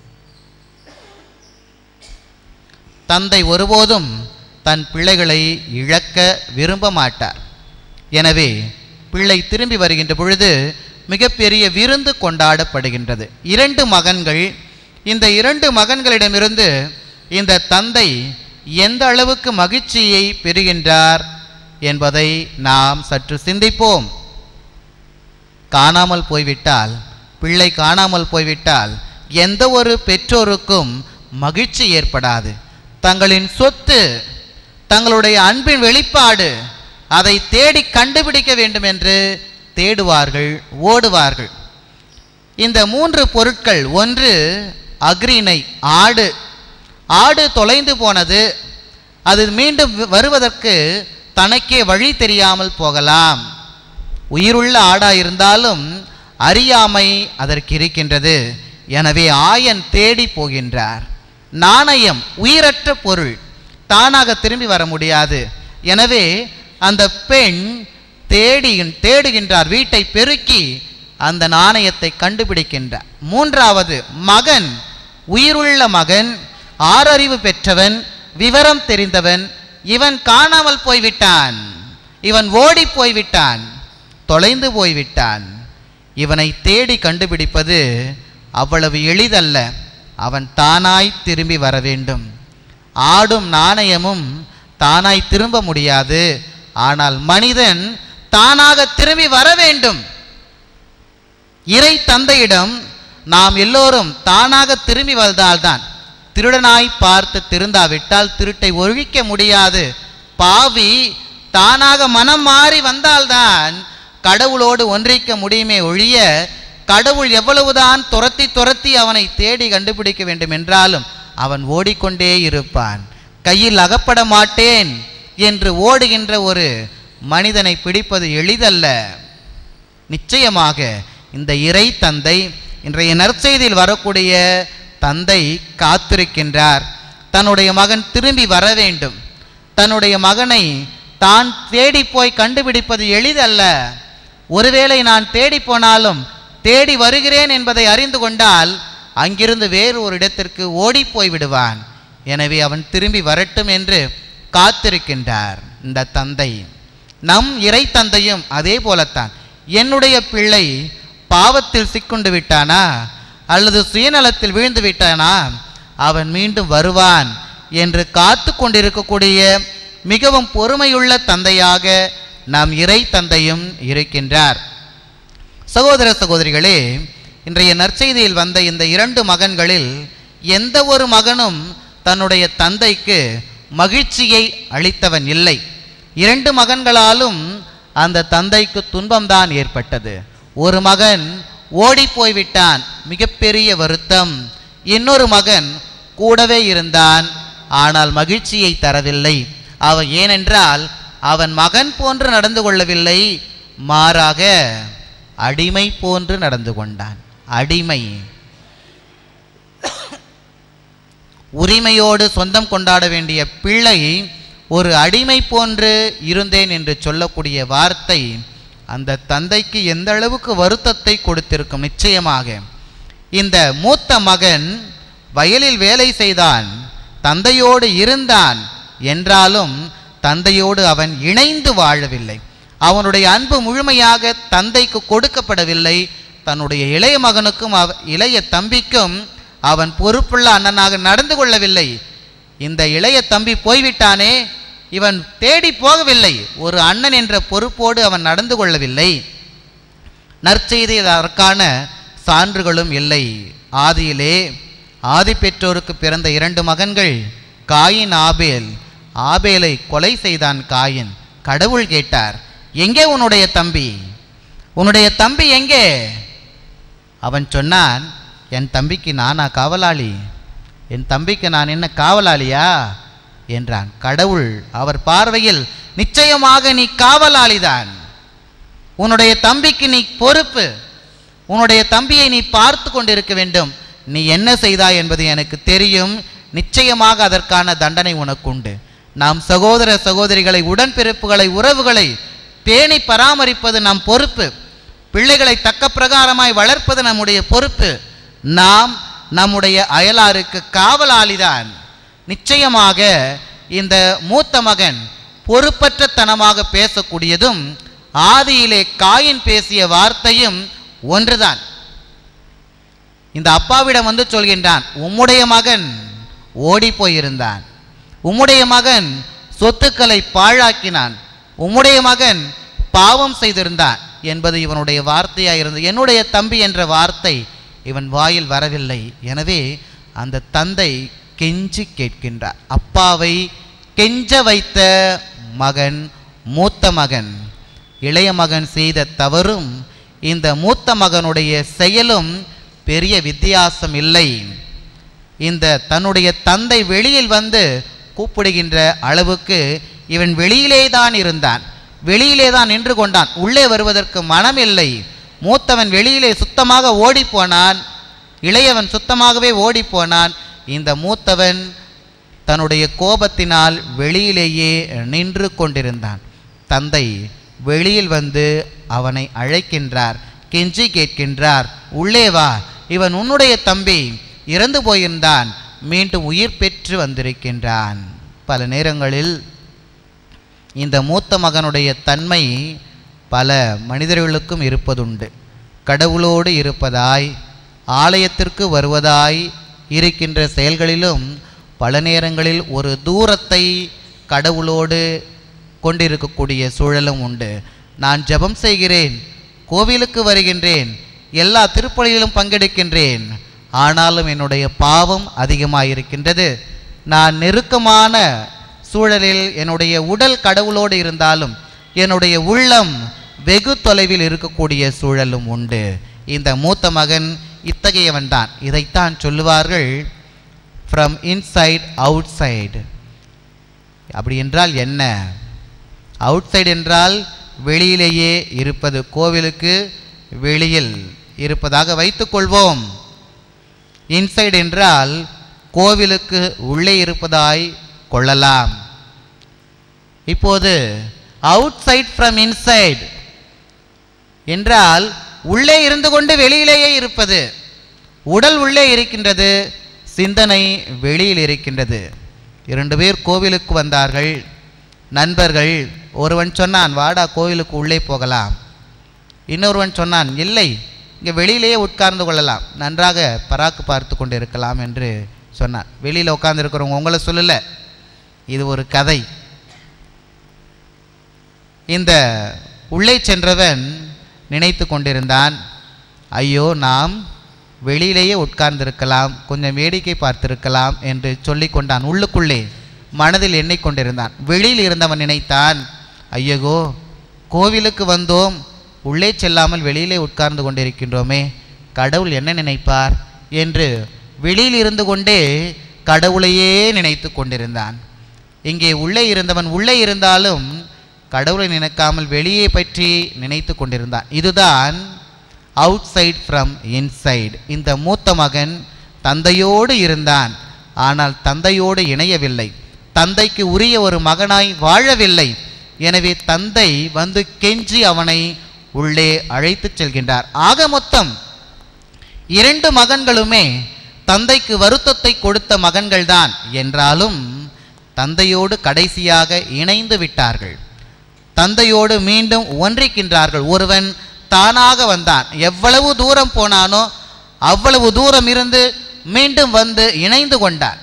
தந்தை ஒருபோதும் தன் பிள்ளைகளை இழக்க விரும்ப மாட்டார் எனவே பிள்ளை திரும்பி வருகின்ற பொழுது மிகப்பெரிய விருந்து கொண்டாடப்படுகின்றது இரண்டு மகன்கள் இந்த இரண்டு மகன்களிடமிருந்து இந்த தந்தை எந்த அளவுக்கு மகிழ்ச்சியை பெறுகின்றார் என்பதை நாம் சற்று சிந்திப்போம் காணாமல் போய்விட்டால் பிள்ளை காணாமல் போய்விட்டால் எந்த ஒரு பெற்றோருக்கும் மகிழ்ச்சி ஏற்படாது தங்களின் சொத்து தங்களுடைய அன்பின் வெளிப்பாடு அதை தேடி கண்டுபிடிக்க வேண்டும் என்று தேடுவார்கள் ஓடுவார்கள் இந்த மூன்று பொருட்கள் ஒன்று அக்ரிணை ஆடு ஆடு தொலைந்து போனது அது மீண்டும் வருவதற்கு தனக்கே வழி தெரியாமல் போகலாம் உயிருள்ள ஆடா இருந்தாலும் அறியாமை அதற்கு இருக்கின்றது எனவே ஆயன் தேடி போகின்றார் நாணயம் உயிரற்ற பொருள் தானாக திரும்பி வர முடியாது எனவே அந்த பெண் தேடி தேடுகின்றார் வீட்டை பெருக்கி அந்த நாணயத்தை கண்டுபிடிக்கின்றார் மூன்றாவது மகன் உயிருள்ள மகன் ஆறறிவு பெற்றவன் விவரம் தெரிந்தவன் இவன் காணாமல் போய்விட்டான் இவன் ஓடி போய்விட்டான் தொலைந்து போய்விட்டான் இவனை தேடி கண்டுபிடிப்பது அவ்வளவு எளிதல்ல அவன் தானாய் திரும்பி வர வேண்டும் ஆடும் நாணயமும் தானாய் திரும்ப முடியாது ஆனால் மனிதன் தானாக திரும்பி வர வேண்டும் இறை தந்தையிடம் நாம் எல்லோரும் தானாக திரும்பி வந்தால்தான் திருடனாய் பார்த்து திருந்தாவிட்டால் திருட்டை ஒழிக்க முடியாது பாவி தானாக மனம் மாறி வந்தால்தான் கடவுளோடு ஒன்றிக்க முடியுமே ஒழிய கடவுள் எவ்வளவுதான் துரத்தி துரத்தி அவனை தேடி கண்டுபிடிக்க வேண்டும் என்றாலும் அவன் ஓடிக்கொண்டே இருப்பான் கையில் அகப்பட மாட்டேன் என்று ஓடுகின்ற ஒரு மனிதனை பிடிப்பது எளிதல்ல நிச்சயமாக இந்த இறை தந்தை இன்றைய நற்செய்தியில் வரக்கூடிய தந்தை காத்திருக்கின்றார் தன்னுடைய மகன் திரும்பி வர வேண்டும் தன்னுடைய மகனை தான் தேடி போய் கண்டுபிடிப்பது எளிதல்ல ஒருவேளை நான் தேடி போனாலும் தேடி வருகிறேன் என்பதை அறிந்து கொண்டால் அங்கிருந்து வேறு ஒரு இடத்திற்கு ஓடி போய் விடுவான் எனவே அவன் திரும்பி வரட்டும் என்று காத்திருக்கின்றார் இந்த தந்தை நம் இறை தந்தையும் அதே போலத்தான் என்னுடைய பிள்ளை பாவத்தில் சிக்குண்டு விட்டானா அல்லது சுயநலத்தில் வீழ்ந்து விட்டானா அவன் மீண்டும் வருவான் என்று காத்து கொண்டிருக்கக்கூடிய மிகவும் பொறுமையுள்ள தந்தையாக நம் இறை தந்தையும் இருக்கின்றார் சகோதர சகோதரிகளே இன்றைய நற்செய்தியில் வந்த இந்த இரண்டு மகன்களில் எந்த ஒரு மகனும் தன்னுடைய தந்தைக்கு மகிழ்ச்சியை அளித்தவன் இல்லை இரண்டு மகன்களாலும் அந்த தந்தைக்கு துன்பம்தான் ஏற்பட்டது ஒரு மகன் ஓடி போய்விட்டான் மிகப்பெரிய வருத்தம் இன்னொரு மகன் கூடவே இருந்தான் ஆனால் மகிழ்ச்சியை தரவில்லை அவன் ஏனென்றால் அவன் மகன் போன்று நடந்து கொள்ளவில்லை மாறாக அடிமை போன்று நடந்து கொண்டான் அடிமை உரிமையோடு சொந்தம் கொண்டாட வேண்டிய பிள்ளை ஒரு அடிமை போன்று இருந்தேன் என்று சொல்லக்கூடிய வார்த்தை அந்த தந்தைக்கு எந்த அளவுக்கு வருத்தத்தை கொடுத்திருக்கும் நிச்சயமாக இந்த மூத்த மகன் வயலில் வேலை செய்தான் தந்தையோடு இருந்தான் என்றாலும் தந்தையோடு அவன் இணைந்து வாழவில்லை அவனுடைய அன்பு முழுமையாக தந்தைக்கு கொடுக்கப்படவில்லை தன்னுடைய இளைய மகனுக்கும் அவ இளைய தம்பிக்கும் அவன் பொறுப்புள்ள அண்ணனாக நடந்து கொள்ளவில்லை இந்த இளைய தம்பி போய்விட்டானே இவன் தேடி போகவில்லை ஒரு அண்ணன் என்ற பொறுப்போடு அவன் நடந்து கொள்ளவில்லை நற்செய்தியில் அதற்கான சான்றுகளும் இல்லை ஆதியிலே ஆதி பெற்றோருக்கு பிறந்த இரண்டு மகன்கள் காயின் ஆபேல் ஆபேலை கொலை செய்தான் காயின் கடவுள் கேட்டார் எங்கே உன்னுடைய தம்பி உன்னுடைய தம்பி எங்கே அவன் சொன்னான் என் தம்பிக்கு நானா காவலாளி என் தம்பிக்கு நான் என்ன காவலாளியா என்றான் கடவுள் அவர் பார்வையில் நிச்சயமாக நீ காவலாளிதான் உன்னுடைய தம்பிக்கு நீ பொறுப்பு உன்னுடைய தம்பியை நீ பார்த்து கொண்டிருக்க வேண்டும் நீ என்ன செய்தாய் என்பது எனக்கு தெரியும் நிச்சயமாக அதற்கான தண்டனை உனக்குண்டு நாம் சகோதர சகோதரிகளை உடன்பிறப்புகளை உறவுகளை பேணி பராமரிப்பது நம் பொறுப்பு பிள்ளைகளை தக்க பிரகாரமாய் வளர்ப்பது நம்முடைய பொறுப்பு நாம் நம்முடைய அயலாருக்கு காவலாளிதான் நிச்சயமாக இந்த மூத்த மகன் பொறுப்பற்ற தனமாக பேசக்கூடியதும் ஆதியிலே காயின் பேசிய வார்த்தையும் ஒன்றுதான் இந்த அப்பாவிடம் வந்து சொல்கின்றான் உம்முடைய மகன் ஓடி போயிருந்தான் உம்முடைய மகன் சொத்துக்களை பாழாக்கினான் உம்முடைய மகன் பாவம் செய்திருந்தான் என்பது இவனுடைய வார்த்தையாக இருந்தது என்னுடைய தம்பி என்ற வார்த்தை இவன் வாயில் வரவில்லை எனவே அந்த தந்தை கெஞ்சி கேட்கின்றார் அப்பாவை கெஞ்ச வைத்த மகன் மூத்த மகன் இளைய மகன் செய்த தவறும் இந்த மூத்த மகனுடைய செயலும் பெரிய வித்தியாசம் இல்லை இந்த தன்னுடைய தந்தை வெளியில் வந்து கூப்பிடுகின்ற அளவுக்கு இவன் வெளியிலே தான் இருந்தான் வெளியிலே தான் நின்று கொண்டான் உள்ளே வருவதற்கு மனமில்லை மூத்தவன் வெளியிலே சுத்தமாக ஓடிப்போனான் இளையவன் சுத்தமாகவே ஓடிப்போனான் இந்த மூத்தவன் தன்னுடைய கோபத்தினால் வெளியிலேயே நின்று கொண்டிருந்தான் தந்தை வெளியில் வந்து அவனை அழைக்கின்றார் கெஞ்சி கேட்கின்றார் உள்ளே வா இவன் உன்னுடைய தம்பி இறந்து போயிருந்தான் மீண்டும் உயிர் பெற்று வந்திருக்கின்றான் பல நேரங்களில் இந்த மூத்த மகனுடைய தன்மை பல மனிதர்களுக்கும் இருப்பதுண்டு கடவுளோடு இருப்பதாய் ஆலயத்திற்கு வருவதாய் இருக்கின்ற செயல்களிலும் பல நேரங்களில் ஒரு தூரத்தை கடவுளோடு கொண்டிருக்கக்கூடிய சூழலும் உண்டு நான் ஜெபம் செய்கிறேன் கோவிலுக்கு வருகின்றேன் எல்லா திருப்பலியிலும் பங்கெடுக்கின்றேன் ஆனாலும் என்னுடைய பாவம் அதிகமாயிருக்கின்றது நான் நெருக்கமான சூழலில் என்னுடைய உடல் கடவுளோடு இருந்தாலும் என்னுடைய உள்ளம் வெகு தொலைவில் இருக்கக்கூடிய சூழலும் உண்டு இந்த மூத்த மகன் இத்தகையவன் தான் இதைத்தான் சொல்லுவார்கள் ஃப்ரம் இன்சைட் அவுட் சைடு அப்படி என்றால் என்ன அவுட் சைடு என்றால் வெளியிலேயே இருப்பது கோவிலுக்கு வெளியில் இருப்பதாக வைத்துக்கொள்வோம் இன்சைடு என்றால் கோவிலுக்கு உள்ளே இருப்பதாய் கொள்ளலாம் இப்போது அவுட் சைட் ஃப்ரம் இன்சைட் என்றால் உள்ளே இருந்து கொண்டு வெளியிலேயே இருப்பது உடல் உள்ளே இருக்கின்றது சிந்தனை வெளியில் இருக்கின்றது இரண்டு பேர் கோவிலுக்கு வந்தார்கள் நண்பர்கள் ஒருவன் சொன்னான் வாடா கோவிலுக்கு உள்ளே போகலாம் இன்னொருவன் சொன்னான் இல்லை இங்கே வெளியிலேயே உட்கார்ந்து கொள்ளலாம் நன்றாக பராக்கு பார்த்து கொண்டு இருக்கலாம் என்று சொன்னான் வெளியில் உட்கார்ந்து இருக்கிறவங்க உங்களை சொல்லலை இது ஒரு கதை இந்த உள்ளே சென்றவன் நினைத்து கொண்டிருந்தான் ஐயோ நாம் வெளியிலேயே உட்கார்ந்திருக்கலாம் கொஞ்சம் வேடிக்கை பார்த்திருக்கலாம் என்று சொல்லிக் கொண்டான் உள்ளுக்குள்ளே மனதில் எண்ணிக்கொண்டிருந்தான் வெளியில் இருந்தவன் நினைத்தான் ஐயகோ கோவிலுக்கு வந்தோம் உள்ளே செல்லாமல் வெளியிலே உட்கார்ந்து கொண்டிருக்கின்றோமே கடவுள் என்ன நினைப்பார் என்று வெளியில் இருந்து கொண்டே கடவுளையே நினைத்து கொண்டிருந்தான் இங்கே உள்ளே இருந்தவன் உள்ளே இருந்தாலும் கடவுளை நினைக்காமல் வெளியே பற்றி நினைத்து கொண்டிருந்தான் இதுதான் அவுட் சைட் ஃப்ரம் இன்சைடு இந்த மூத்த மகன் தந்தையோடு இருந்தான் ஆனால் தந்தையோடு இணையவில்லை தந்தைக்கு உரிய ஒரு மகனாய் வாழவில்லை எனவே தந்தை வந்து கெஞ்சி அவனை உள்ளே அழைத்துச் செல்கின்றார் ஆக மொத்தம் இரண்டு மகன்களுமே தந்தைக்கு வருத்தத்தை கொடுத்த மகன்கள்தான் என்றாலும் தந்தையோடு கடைசியாக இணைந்து விட்டார்கள் தந்தையோடு மீண்டும் ஒன்றிக்கின்றார்கள் ஒருவன் தானாக வந்தான் எவ்வளவு தூரம் போனானோ அவ்வளவு தூரம் இருந்து மீண்டும் வந்து இணைந்து கொண்டான்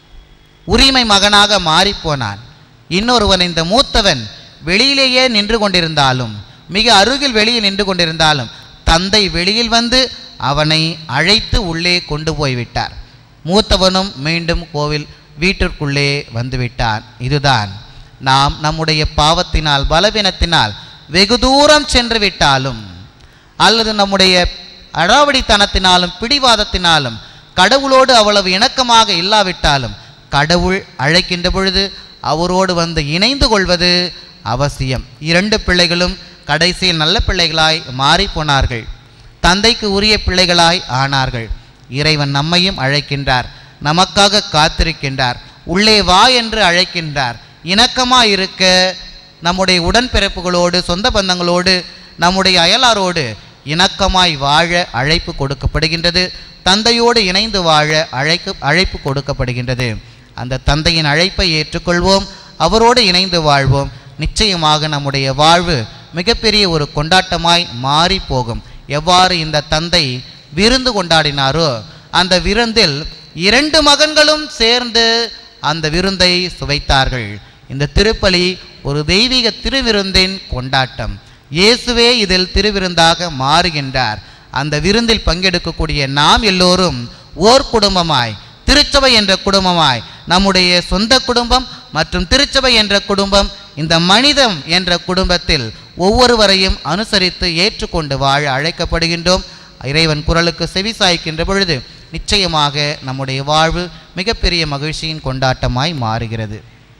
உரிமை மகனாக மாறிப்போனான் இன்னொருவன் இந்த மூத்தவன் வெளியிலேயே நின்று கொண்டிருந்தாலும் மிக அருகில் வெளியே நின்று கொண்டிருந்தாலும் தந்தை வெளியில் வந்து அவனை அழைத்து உள்ளே கொண்டு போய்விட்டார் மூத்தவனும் மீண்டும் கோவில் வீட்டிற்குள்ளே வந்துவிட்டான் இதுதான் நாம் நம்முடைய பாவத்தினால் பலவீனத்தினால் வெகு தூரம் சென்று விட்டாலும் அல்லது நம்முடைய அடாவடித்தனத்தினாலும் பிடிவாதத்தினாலும் கடவுளோடு அவ்வளவு இணக்கமாக இல்லாவிட்டாலும் கடவுள் அழைக்கின்ற பொழுது அவரோடு வந்து இணைந்து கொள்வது அவசியம் இரண்டு பிள்ளைகளும் கடைசியில் நல்ல பிள்ளைகளாய் மாறி போனார்கள் தந்தைக்கு உரிய பிள்ளைகளாய் ஆனார்கள் இறைவன் நம்மையும் அழைக்கின்றார் நமக்காக காத்திருக்கின்றார் உள்ளே வா என்று அழைக்கின்றார் இணக்கமாக இருக்க நம்முடைய உடன்பிறப்புகளோடு சொந்த பந்தங்களோடு நம்முடைய அயலாரோடு இணக்கமாய் வாழ அழைப்பு கொடுக்கப்படுகின்றது தந்தையோடு இணைந்து வாழ அழைக்கு அழைப்பு கொடுக்கப்படுகின்றது அந்த தந்தையின் அழைப்பை ஏற்றுக்கொள்வோம் அவரோடு இணைந்து வாழ்வோம் நிச்சயமாக நம்முடைய வாழ்வு மிகப்பெரிய ஒரு கொண்டாட்டமாய் மாறி போகும் எவ்வாறு இந்த தந்தை விருந்து கொண்டாடினாரோ அந்த விருந்தில் இரண்டு மகன்களும் சேர்ந்து அந்த விருந்தை சுவைத்தார்கள் இந்த திருப்பலி ஒரு தெய்வீக திருவிருந்தின் கொண்டாட்டம் இயேசுவே இதில் திருவிருந்தாக மாறுகின்றார் அந்த விருந்தில் பங்கெடுக்கக்கூடிய நாம் எல்லோரும் ஓர் குடும்பமாய் திருச்சபை என்ற குடும்பமாய் நம்முடைய சொந்த குடும்பம் மற்றும் திருச்சபை என்ற குடும்பம் இந்த மனிதம் என்ற குடும்பத்தில் ஒவ்வொருவரையும் அனுசரித்து ஏற்றுக்கொண்டு வாழ அழைக்கப்படுகின்றோம் இறைவன் குரலுக்கு செவி சாய்க்கின்ற பொழுது நிச்சயமாக நம்முடைய வாழ்வு மிகப்பெரிய மகிழ்ச்சியின் கொண்டாட்டமாய் மாறுகிறது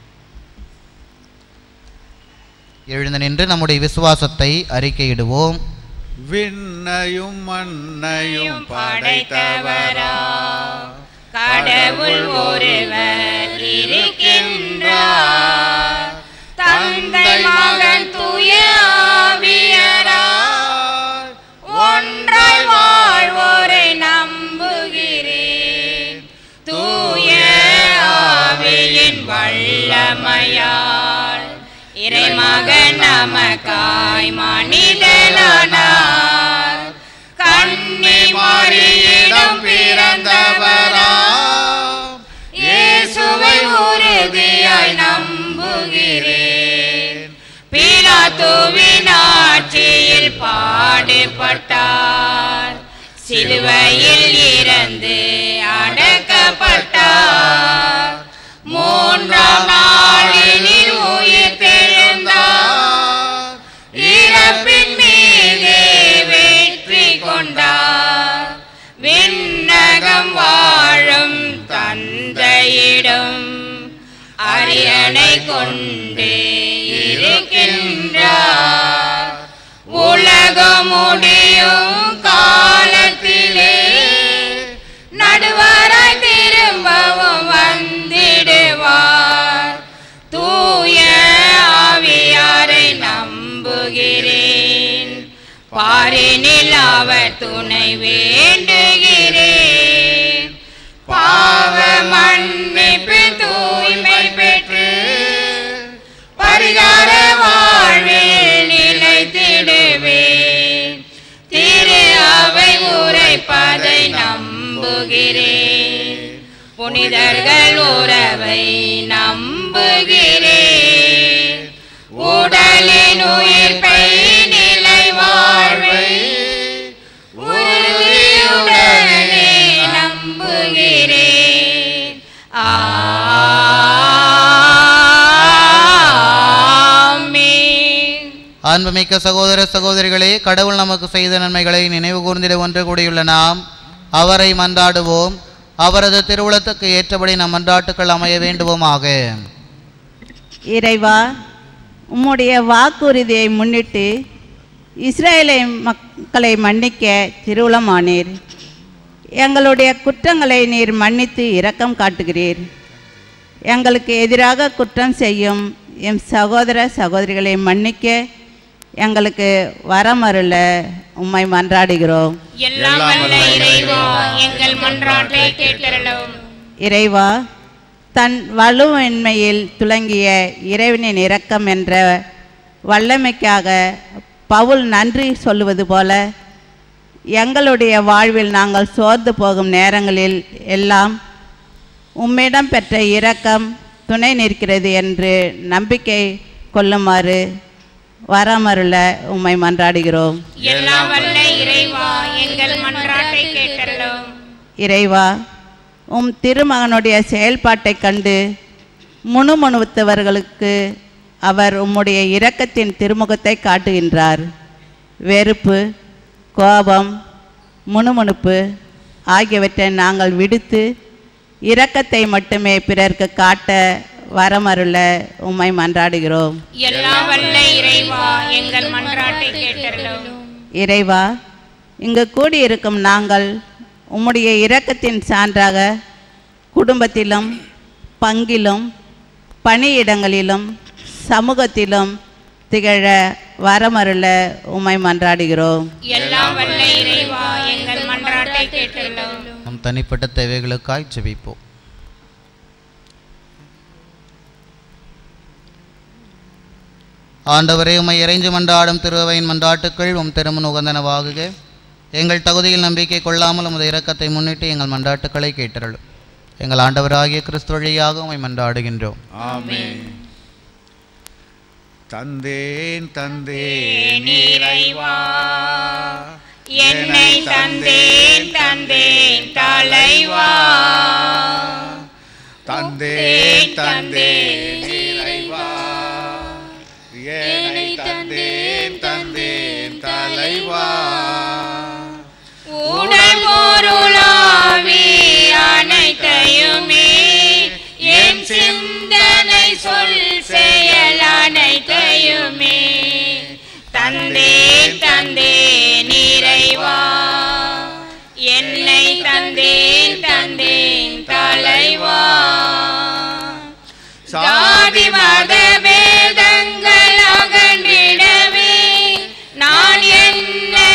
எழுந்து நின்று நம்முடைய விசுவாசத்தை அறிக்கையிடுவோம் விண்ணையும் மண்ணையும் படைத்தவரா கடவுள் ஒருவர் இருக்கின்றார் தந்தை மகன் தூய ஆவியராய் வல்லமையால் இறைமகன் நமக்காய் மனிதனானார் கண்ணி மாறியிடம் பிறந்தவராம் இயேசுவை உறுதியாய் நம்புகிறேன் பிலாத்துவின் ஆட்சியில் பாடுபட்டார் சிலுவையில் இறந்து அடக்கப்பட்டார் மூன்றாம் நாளில் உயிர் தெழுந்தார் இறப்பின் மீதே வெற்றி கொண்டார் விண்ணகம் வாழும் தந்தையிடம் அரியணை கொண்டு இருக்கின்றார் உலகம் முடியும் காலத்திலே நடுவராய் திரும்பவும் வந்திடுவார் தூய ஆவியாரை நம்புகிறேன் பாரினில் அவர் துணை வேண்டுகிறேன் பாவ மன்னிப்பு தூய்மை பெற்று பரிகார வாழ்வில் நிலைத்திடுவேன் திரு அவை உரைப்பதை நம்புகிறேன் புனிதர்கள் உறவை நம்புகிறேன் உடலின் உயிர்ப்பை நிலை வாழ்வை உறுதியுடனே நம்புகிறேன் ஆமென் அன்புமிக்க சகோதர சகோதரிகளே கடவுள் நமக்கு செய்த நன்மைகளை நினைவு கூர்ந்திட ஒன்று கூடியுள்ள நாம் அவரை மன்றாடுவோம் அவரது திருவுளத்துக்கு ஏற்றபடி நம் மன்றாட்டுக்கள் அமைய வேண்டுவோமாக இறைவா உம்முடைய வாக்குறுதியை முன்னிட்டு இஸ்ரேலை மக்களை மன்னிக்க திருவுளமானீர் எங்களுடைய குற்றங்களை நீர் மன்னித்து இரக்கம் காட்டுகிறீர் எங்களுக்கு எதிராக குற்றம் செய்யும் எம் சகோதர சகோதரிகளை மன்னிக்க எங்களுக்கு வரமருள உம்மை மன்றாடுகிறோம் எல்லாம் வல்ல இறைவா எங்கள் மன்றாட்டை கேட்டருளும் இறைவா தன் வலுவின்மையில் துலங்கிய இறைவனின் இரக்கம் என்ற வல்லமைக்காக பவுல் நன்றி சொல்லுவது போல எங்களுடைய வாழ்வில் நாங்கள் சோர்ந்து போகும் நேரங்களில் எல்லாம் உம்மிடம் பெற்ற இரக்கம் துணை நிற்கிறது என்று நம்பிக்கை கொள்ளுமாறு வரமருள உம்மை மன்றாடுகிறோம் எல்லாம் வல்ல இறைவா எங்கள் மன்றாட்டை கேட்டருளும் இறைவா உம் திருமகனுடைய செயல்பாட்டைக் கண்டு முணுமுணுத்தவர்களுக்கு அவர் உம்முடைய இரக்கத்தின் திருமுகத்தை காட்டுகின்றார் வெறுப்பு கோபம் முணுமுணுப்பு ஆகியவற்றை நாங்கள் விடுத்து இரக்கத்தை மட்டுமே பிறர்க்கு காட்ட வரமருள உம்மை மன்றாடுகிறோம் எல்லாம் வல்ல இறைவா எங்கள் மன்றாட்டை கேட்டருளும் இறைவா இங்கு கூடியிருக்கும் நாங்கள் உம்முடைய இரக்கத்தின் சான்றாக குடும்பத்திலும் பங்கிலும் பணியிடங்களிலும் சமூகத்திலும் திகழ வரமருள உம்மை மன்றாடுகிறோம் எல்லாம் வல்ல இறைவா எங்கள் மன்றாட்டை கேட்டருளும் நம் தனிப்பட்ட தேவைகளுக்காய் ஜெபிப்போம் ஆண்டவரே உம்மை இறைஞ்சு மன்றாடும் திருவையின் மன்றாட்டுக்கள் உம் திருமண உகந்தனவாகுக எங்கள் தகுதியில் நம்பிக்கை கொள்ளாமல் உமது இரக்கத்தை முன்னிட்டு எங்கள் மன்றாட்டுக்களை கேட்டருளும் எங்கள் ஆண்டவராகிய கிறிஸ்து வழியாக உம்மை மன்றாடுகின்றோம் ஆமென் தந்தேன் தந்தேன் இறைவா என்னை தந்தேன் தந்தேன் தலைவா தந்தேன் தந்தேன் இறைவா என்னை தந்தேன் தந்தேன் தலைவா உடல் பொருளாவி அனைத்தையுமே என் சிந்தனை சொல் செயல் அனைத்தையுமே தந்தேன் தந்தேன் இறைவா என்னை தந்தேன் தந்தேன் தலைவா சாதி மத வேதங்கள் அகன்றிடவே நான் என்னை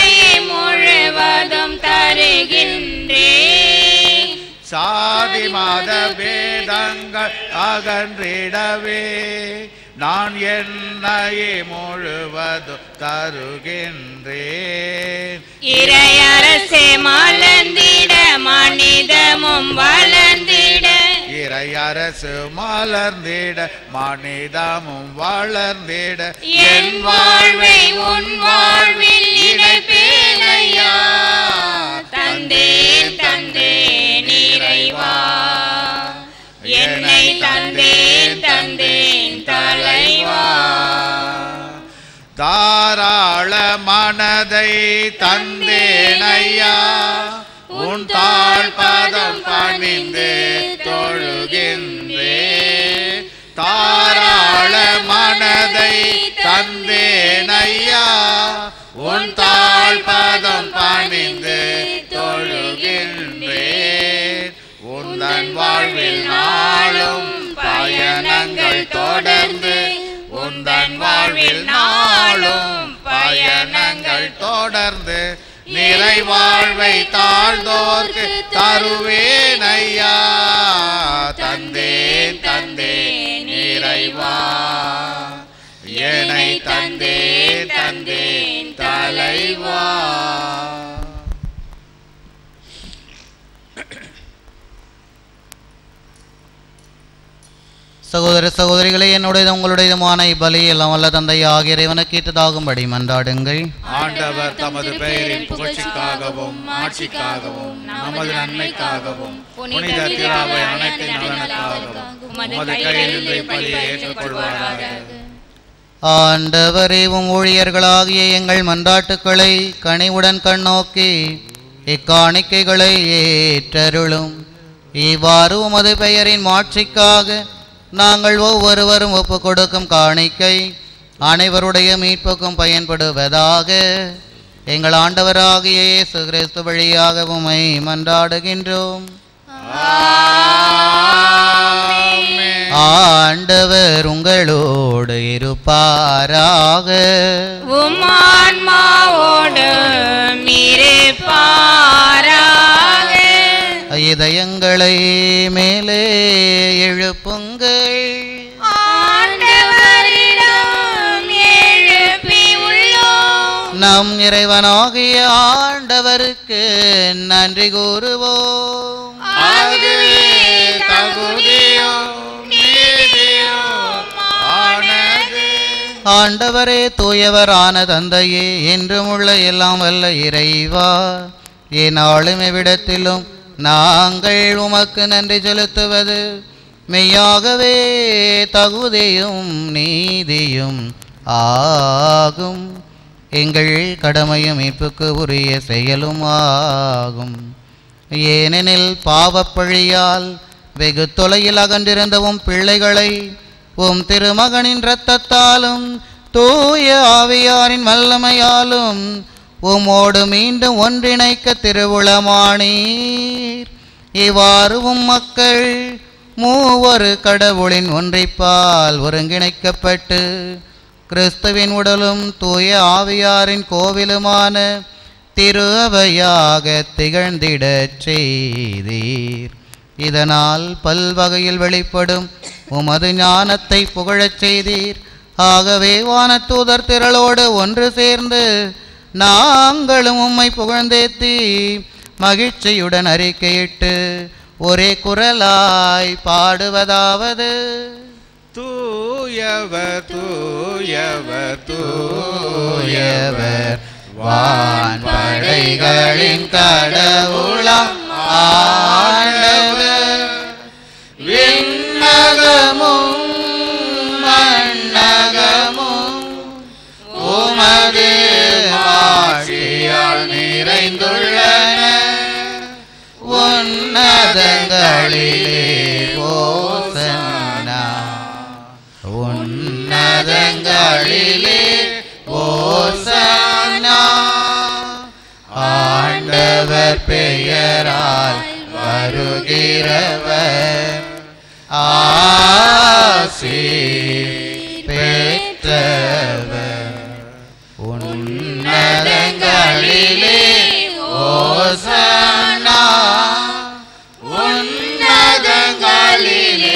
முழுவதும் தருகின்றேன் சாதி மத பேத சேதங்கள் அகன்றிடவே நான் என்னையே முழுவதும் தருகின்றேன் இறையரசே மலர்ந்திட மனிதமும் வளர்ந்திட இறை அரசு மலர்ந்திட மனிதமும் வளர்ந்திட என் வாழ்வை உன் வாழ்வில் இணைப்பேனையா தந்தேன் தந்தேன் இறைவா என்னை தந்தேன் தந்தேன் தலைவா தாராள மனதை தந்தேனையா உன் தாழ் பதம் பணிந்து தொழுகின்றே தாராள மனதை தந்தேனையா உன் தாழ் பதம் பணிந்து தொழுகின்றே உந்தன் வாழ்வில் நாளும் பயணங்கள் தொடர்ந்து உந்தன் வாழ்வில் நாளும் பயணங்கள் தொடர்ந்து நிறை வாழ்வை தாழ்ந்தோர்க்கு தருவேன் ஐயா தந்தேன் தந்தேன் நிறைவா என்னை தந்தேன் தந்தேன் தலைவா சகோதர சகோதரிகளே என்னுடைய உங்களுடையதுமான இப்பலி எல்லாம் வல்ல தந்தை ஆகிய இறைவனுக்கு ஏற்றதாகும்படி மன்றாடுங்கள் ஆண்டவர் தமது பெயரின் புகழ்ச்சிக்காகவும் ஆட்சிக்காகவும் நமது நன்மைக்காகவும் புனித திராவை அனைத்து நலனுக்காகவும் உமது கையிலிருந்து இப்பலியை ஏற்றுக்கொள்வாராக ஆண்டவரே உம் ஊழியர்களாகிய எங்கள் மன்றாட்டுக்களை கனிவுடன் கண்ணோக்கி இக்காணிக்கைகளை ஏற்றருளும் இவ்வாறு உமது பெயரின் மாட்சிக்காக நாங்கள் ஒவ்வொருவரும் ஒப்புக் கொடுக்கும் காணிக்கை அனைவருடைய மீட்புக்கும் பயன்படுவதாக எங்கள் ஆண்டவராகிய இயேசு கிறிஸ்து வழியாக உம்மை மன்றாடுகின்றோம் ஆண்டவர் உங்களோடு இருப்பாராக உம் ஆன்மாவோடு இருப்பாராக இதயங்களை மேலே எழுப்புங்கள் ஆண்டவரிடம் எழுப்பி உள்ளோம் நம் இறைவனாகிய ஆண்டவருக்கு நன்றி கூறுவோம் அதுவே தகுதியும் நீதியும் ஆனது ஆண்டவரே தூயவரான தந்தையே என்றும் உள்ள எல்லாம் வல்ல இறைவா ஏனாலும் எவ்விடத்திலும் நாங்கள் உமக்கு நன்றி செலுத்துவது மெய்யாகவே தகுதியும் நீதியும் ஆகும் எங்கள் கடமையும் மீட்புக்கு உரிய செயலும் ஆகும் ஏனெனில் பாவப்பழியால் வெகு தொலையில் அகன்றிருந்த உம் பிள்ளைகளை உம் திருமகனின் இரத்தத்தாலும் தூய ஆவியாரின் வல்லமையாலும் உம்மோடு மீண்டும் ஒன்றிணைக்க திருவுளமானீர் இவ்வாறு உம் மக்கள் மூவொரு கடவுளின் ஒன்றிப்பால் ஒருங்கிணைக்கப்பட்டு கிறிஸ்துவின் உடலும் தூய ஆவியாரின் கோவிலுமான திரு அவையாக திகழ்ந்திடச் செய்தீர் இதனால் பல்வகையில் வெளிப்படும் உமது ஞானத்தை புகழச் செய்தீர் ஆகவே வானத்தூதர் திரளோடு ஒன்று சேர்ந்து நாங்களும் உம்மை புகழ்ந்தேத்தி மகிழ்ச்சியுடன் அறிக்கையிட்டு ஒரே குரலாய் பாடுவதாவது தூயவர் தூயவர் தூயவர் வான்படைகளின் கடவுளாம் ஆண்டவர் விண்ணகமும் மண்ணகமும் உமது ஆட்சியால் நிறைந்துள்ளன உன்னதங்களிலே ஓசன்னா உன்னதங்களிலே ஓசன்னா ஆண்டவர் பெயரால் வருகிறவர் ஆசி பெற்றவர் உன்னதங்களிலே ஓசன்னா உன்னதங்களிலே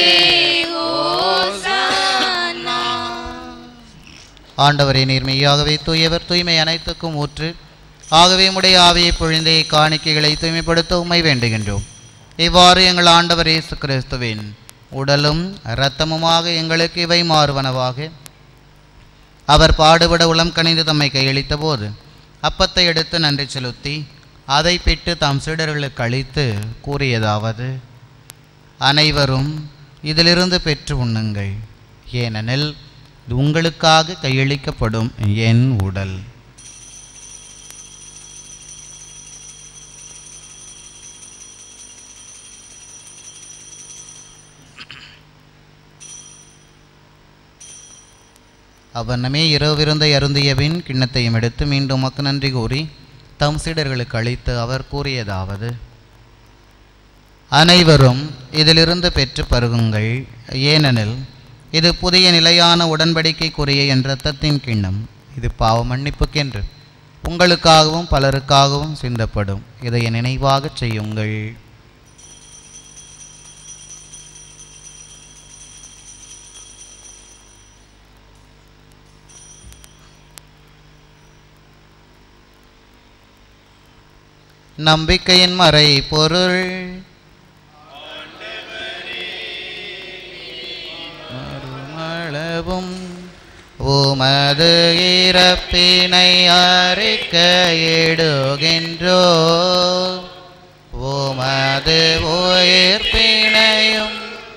ஆண்டவரே நீர்மையாகவே தூயவர் தூய்மை அனைத்துக்கும் ஊற்று ஆகவே உடைய ஆவியை பொழிந்தே காணிக்கைகளை தூய்மைப்படுத்த உம்மை வேண்டுகின்றோம் இவ்வாறு எங்கள் ஆண்டவர் இயேசு கிறிஸ்துவின் உடலும் இரத்தமுமாக எங்களுக்கு இவை மாறுவனவாக அவர் பாடுபட உளம் கனிந்து தம்மை கையளித்த போது அப்பத்தை எடுத்து நன்றி செலுத்தி அதை பிட்டு தாம் சீடர்களுக்கு அளித்து கூறியதாவது அனைவரும் இதிலிருந்து பெற்று உண்ணுங்கள் ஏனெனில் இது உங்களுக்காக கையளிக்கப்படும் என் உடல் அவனமே இரவிருந்தை அருந்தியபின் கிண்ணத்தையும் எடுத்து மீண்டும் உமக்கு நன்றி கூறி தம் சீடர்களுக்கு அளித்து அவர் கூறியதாவது அனைவரும் இதிலிருந்து பெற்று பருகுங்கள் ஏனெனில் இது புதிய நிலையான உடன்படிக்கைக்குரிய என் இரத்தத்தின் கிண்ணம் இது பாவ மன்னிப்புக்கென்று உங்களுக்காகவும் பலருக்காகவும் சிந்தப்படும் இதை நினைவாகச் செய்யுங்கள் நம்பிக்கையின் மறை பொருள் மறுமளவும் உமது இறப்பினை அறிக்கையிடுகின்றோ உமது உயிர்ப்பினையும்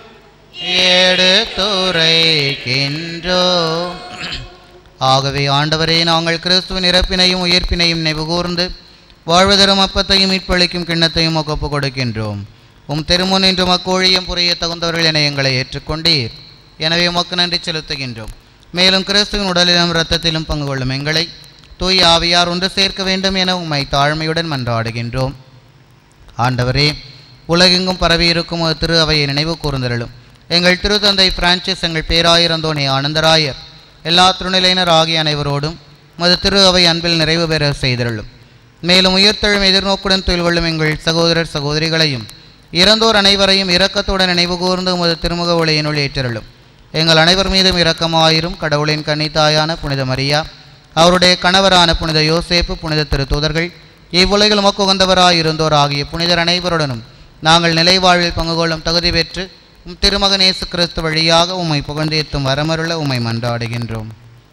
எடுத்துரைக்கின்றோ ஆகவே ஆண்டவரே நாங்கள் கிறிஸ்துவின் இறப்பினையும் உயிர்ப்பினையும் நினைவுகூர்ந்து வாழ்வதரும் அப்பத்தையும் மீட்பளிக்கும் கிண்ணத்தையும் ஒப்பு கொடுக்கின்றோம் உம் திருமுன் இன்று மக்கோழியம் புரிய தகுந்தவர்கள் என எங்களை ஏற்றுக்கொண்டீர் எனவே உமக்கு நன்றி செலுத்துகின்றோம் மேலும் கிறிஸ்துவின் உடலிலும் இரத்தத்திலும் பங்கு கொள்ளும் எங்களை தூய் ஆவியார் ஒன்று சேர்க்க வேண்டும் என உம்மை தாழ்மையுடன் மன்றாடுகின்றோம் ஆண்டவரே உலகெங்கும் பரவியிருக்கும் ஒரு திரு அவையை நினைவு கூர்ந்தருளும் எங்கள் திருத்தந்தை பிரான்சிஸ் எங்கள் பேராயிரந்தோணி ஆனந்தராயர் எல்லா திருநிலையினர் ஆகிய அனைவரோடும் மது திரு அவை அன்பில் நிறைவு பெற செய்தருளும் மேலும் உயிர்த்தெழும் எதிர்நோக்குடன் தொழில் கொள்ளும் எங்கள் சகோதரர் சகோதரிகளையும் இறந்தோர் அனைவரையும் இரக்கத்துடன் நினைவு கூர்ந்து உமது திருமுக ஒளியினுள் ஏற்றருளும் எங்கள் அனைவர் மீதும் இரக்கமாயிரும் கடவுளின் கன்னித்தாயான புனித மரியா அவருடைய கணவரான புனித யோசேப்பு புனித திருத்தூதர்கள் இவ்வுலகில் உமக்கு உகந்தவராயிருந்தோர் ஆகிய புனிதர் அனைவருடனும் நாங்கள் நிலை வாழ்வில் பங்கு கொள்ளும் தகுதி பெற்று உம் திருமகன் இயேசு கிறிஸ்து வழியாக உம்மை புகழ்ந்தேத்தும் வரமருள உம்மை மன்றாடுகின்றோம்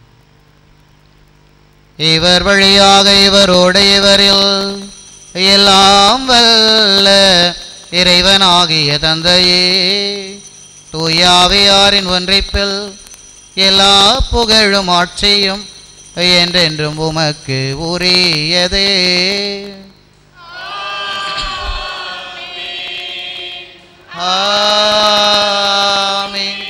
இவர் வழியாக இவரோடு இவரில் எல்லாம் வல்ல இறைவனாகிய தந்தையே தூயாவியாரின் ஒன்றிப்பில் எல்லா புகழும் ஆட்சியும் என்றென்றும் உமக்கு உரியதே ஆமென்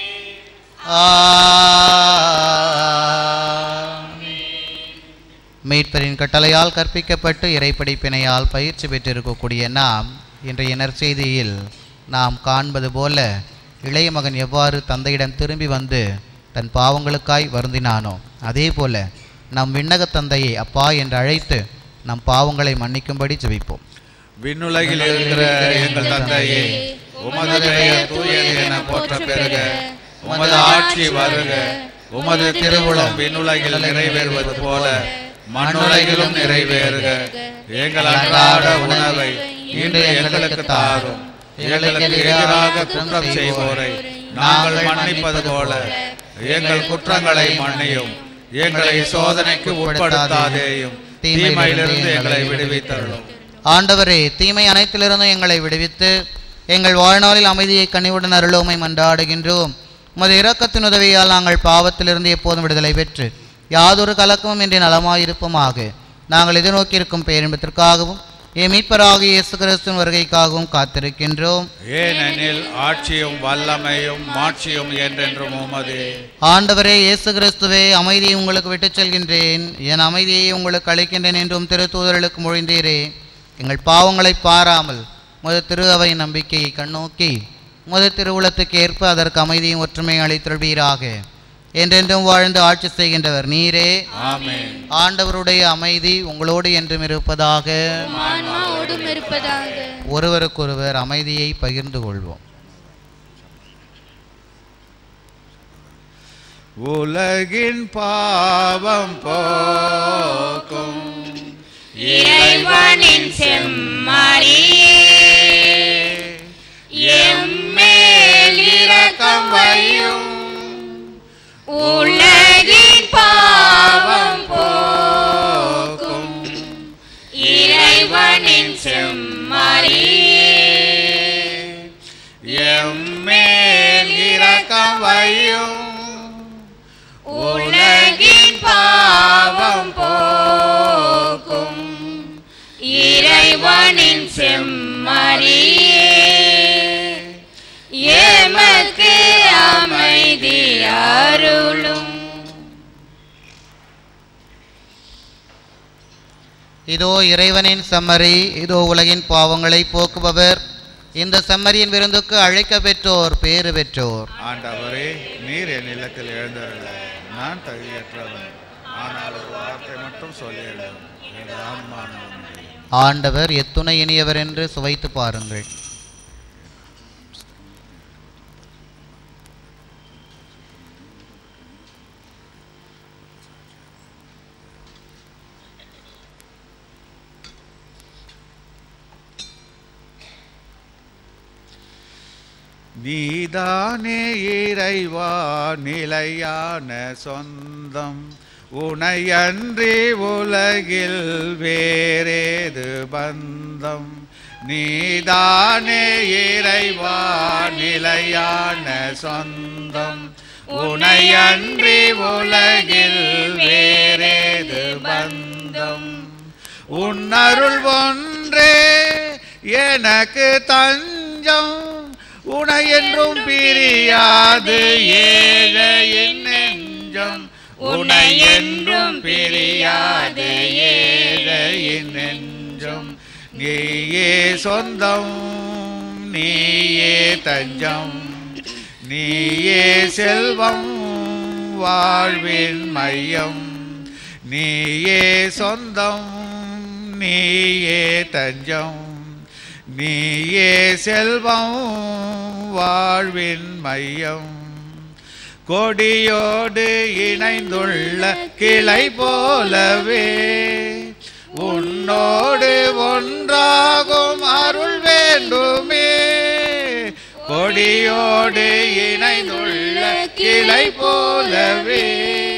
ஆமென் மீட்பரின் கட்டளையால் கற்பிக்கப்பட்டு இறைப்படிப்பினையால் பயிற்சி பெற்றிருக்கக்கூடிய நாம் இன்றைய நற்செய்தியில் நாம் காண்பது போல இளைய மகன் எவ்வாறு தந்தையிடம் திரும்பி வந்து தன் பாவங்களுக்காய் வருந்தினானோ அதே போல நம் விண்ணக தந்தையை அப்பா என்று அழைத்து நம் பாவங்களை மன்னிக்கும்படி ஜெபிப்போம் விண்ணுலகில் இருக்கிற எங்கள் தந்தையே உமது பெயர் தூயது என போற்ற பெறுக உமது ஆட்சி வருக உமது திருவுளம் விண்ணுலகில் நிறைவேறுவது போல மண்ணுலகிலும் நிறைவேறுக எங்கள் அன்றாட உணவை இன்று எங்களுக்கு தாரும் எங்களுக்கு எதிராக குற்றம் செய்வோரை நாங்கள் மன்னிப்பது போல எங்கள் குற்றங்களை மன்னியும் எங்களை சோதனைக்கு உட்படுத்தாதேயும் தீமையிலிருந்து எங்களை விடுவித்தருளும் ஆண்டவரே தீமை அனைத்திலிருந்தும் எங்களை விடுவித்து எங்கள் வாழ்நாளில் அமைதியை கனிவுடன் அருளோமை மன்றாடுகின்றோம் உமது இரக்கத்தின் உதவியால் நாங்கள் பாவத்திலிருந்து எப்போதும் விடுதலை பெற்று யாதொரு கலக்கமும் இன்றி நலமாயிருப்போமாக நாங்கள் எதிர்நோக்கியிருக்கும் பேரின்பத்திற்காகவும் என் மீட்பராகிய இயேசு கிறிஸ்துவின் வருகைக்காகவும் காத்திருக்கின்றோம் ஏனெனில் ஆட்சியும் வல்லமையும் மாட்சியும் என்றென்றும் உமதே ஆண்டவரே இயேசு கிறிஸ்துவே அமைதியை உங்களுக்கு விட்டுச் செல்கின்றேன் என் அமைதியை உங்களுக்கு அளிக்கின்றேன் என்றும் திருத்தூதர்களுக்கு மொழிந்தீரே எங்கள் பாவங்களை பாராமல் முத திரு அவை நம்பிக்கையை கண்ணோக்கி முத திருவுளத்துக்கு ஏற்ப அதற்கு அமைதியும் ஒற்றுமையும் அளித்தருள்வீராக என்றென்றும் வாழ்ந்து ஆட்சி செய்கின்றவர் நீரே ஆமென் ஆண்டவருடைய அமைதி உங்களோடு என்றும் இருப்பதாக ஆன்மாவோடும் இருப்பதாக ஒருவருக்கொருவர் அமைதியை பகிர்ந்து கொள்வோம் உலகின் பாவம் போக்கும் இறைவனின் செம்மறியே எம்மேல் இரக்கம் வையும் உலகின் பாவம் போக்கும் இறைவனின் செம்மறியே எம்மேல் இரக்கம் வையும் உலகின் பாவம் போக்கும் இறைவனின் செம்மறியே எமக்கு அமைதி அருளும் இதோ இறைவனின் செம்மறி இதோ உலகின் பாவங்களை போக்குபவர் இந்த செம்மறியின் விருந்துக்கு அழைக்க பெற்றோர் பேறு பெற்றோர் ஆண்டவரே நீர் என் இல்லத்தில் எழுந்தருள நான் தகுதியற்றவன் ஆனால் ஒரு வார்த்தை மட்டும் சொல்லிவிடும் என் ஆன்மா நலமடையும். ஆண்டவர் எத்துணை இனியவர் என்று சுவைத்து பாருங்கள் நீதானே இறைவா நிலையான சொந்தம் உனையன்றி உலகில் வேறேது பந்தம் நீதானே இறைவா நிலையான சொந்தம் உனையன்றி உலகில் வேறேது பந்தம் உன்னருள் ஒன்றே எனக்கு தஞ்சம் உனை என்றும் பிரியாது ஏழையின் நெஞ்சம் உனை என்றும் பிரியாது ஏழையின் நெஞ்சம் நீயே சொந்தம் நீயே தஞ்சம் நீயே செல்வம் வாழ்வின் மையம் நீயே சொந்தம் நீயே தஞ்சம் நீயே செல்வம் வாழ்வின் மையம் கொடியோடு இணைந்துள்ள கிளை போலவே உன்னோடு ஒன்றாகும் அருள் வேண்டுமே கொடியோடு இணைந்துள்ள கிளை போலவே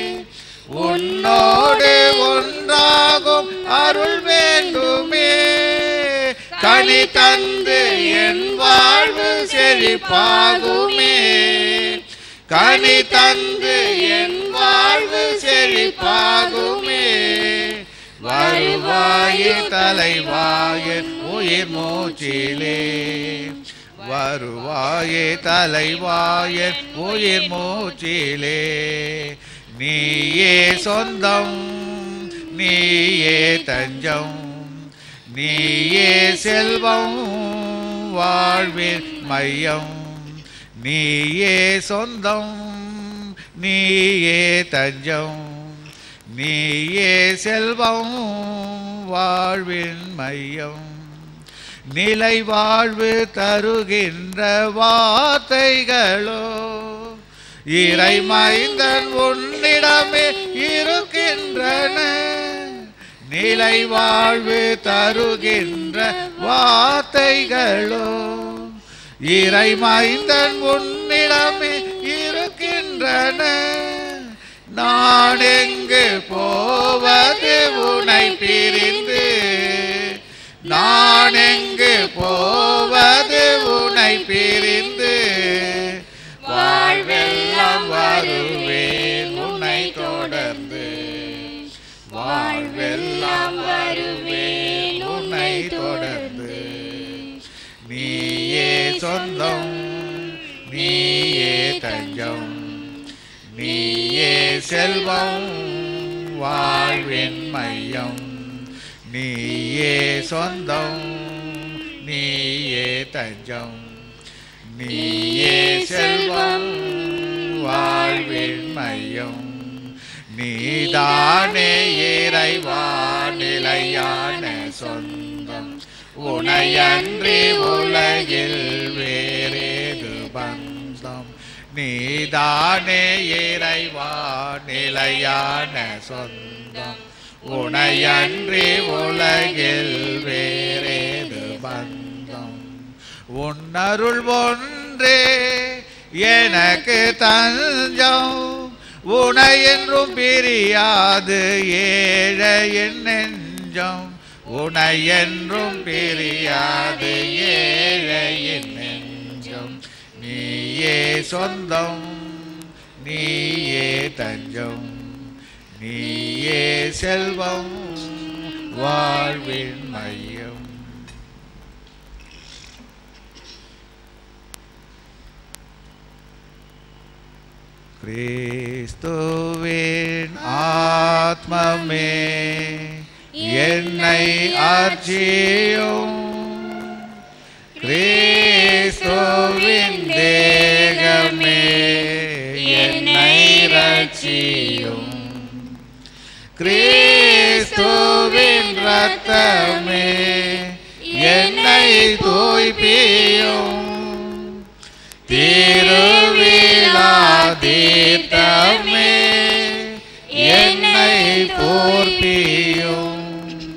உன்னோடு ஒன்றாகும் அருள் வேண்டுமே கனி தந்து என் வாழ்வு செழிப்பாகுமே கனி தந்து என் வாழ்வு செழிப்பாகுமே வருவாயே தலைவாயன் உயிர் மூச்சிலே வருவாயே தலைவாயன் உயிர் மூச்சிலே நீயே சொந்தம் நீயே தஞ்சம் நீயே செல்வம் வாழ்வின் மையம் நீயே சொந்தம் நீயே தஞ்சம் நீயே செல்வம் வாழ்வின் மையம் நிலை வாழ்வு தருகின்ற வார்த்தைகளோ இறை மைந்தன் உன்னிடமே இருக்கின்றன நிலை வாழ்வு தருகின்ற வார்த்தைகளோ இறை மைந்தன் உன்னிடமே இருக்கின்றன நான் எங்கு போவது உனை பிரிந்து நான் எங்கு போவது உனை பிரிந்து வாழ்வெல்லாம் வருவேன் உன்னை தொடர்ந்து வாழ்வெல்லாம் வருவேன் உன்னை தொடர்ந்து நீயே சொந்தம் நீயே தஞ்சம் நீயே செல்வம் வாழ்வின் மையம் நீயே சொந்தம் நீயே தஞ்சம் நீயே செல்வம் வாழ்வின் மையம் நீதானே இறைவா நிலையான சொந்தம் உனையன்றி உலகில் வேறேது பந்தம் நீதானே இறைவா நிலையான சொந்தம் உனையன்றி உலகில் வேறேது பந்தம் உன்னருள் ஒன்றே எனக்கு தஞ்சம் உனை என்றும் பிரியாது ஏழையின் நெஞ்சம் உனை என்றும் பிரியாது ஏழையின் நெஞ்சம் நீயே சொந்தம் நீயே தஞ்சம் நீயே செல்வம் வாழ்வின் மையம் கிறிஸ்துவின் ஆத்மமே என்னை ஆட்சியும் கிறிஸ்துவின் தேகமே என்னை ரட்சியும் கிறிஸ்துவின் ரத்தமே என்னை தூய்ப்பியும் திருவிழா தீர்த்தமே என்னை போர்ப்பியும்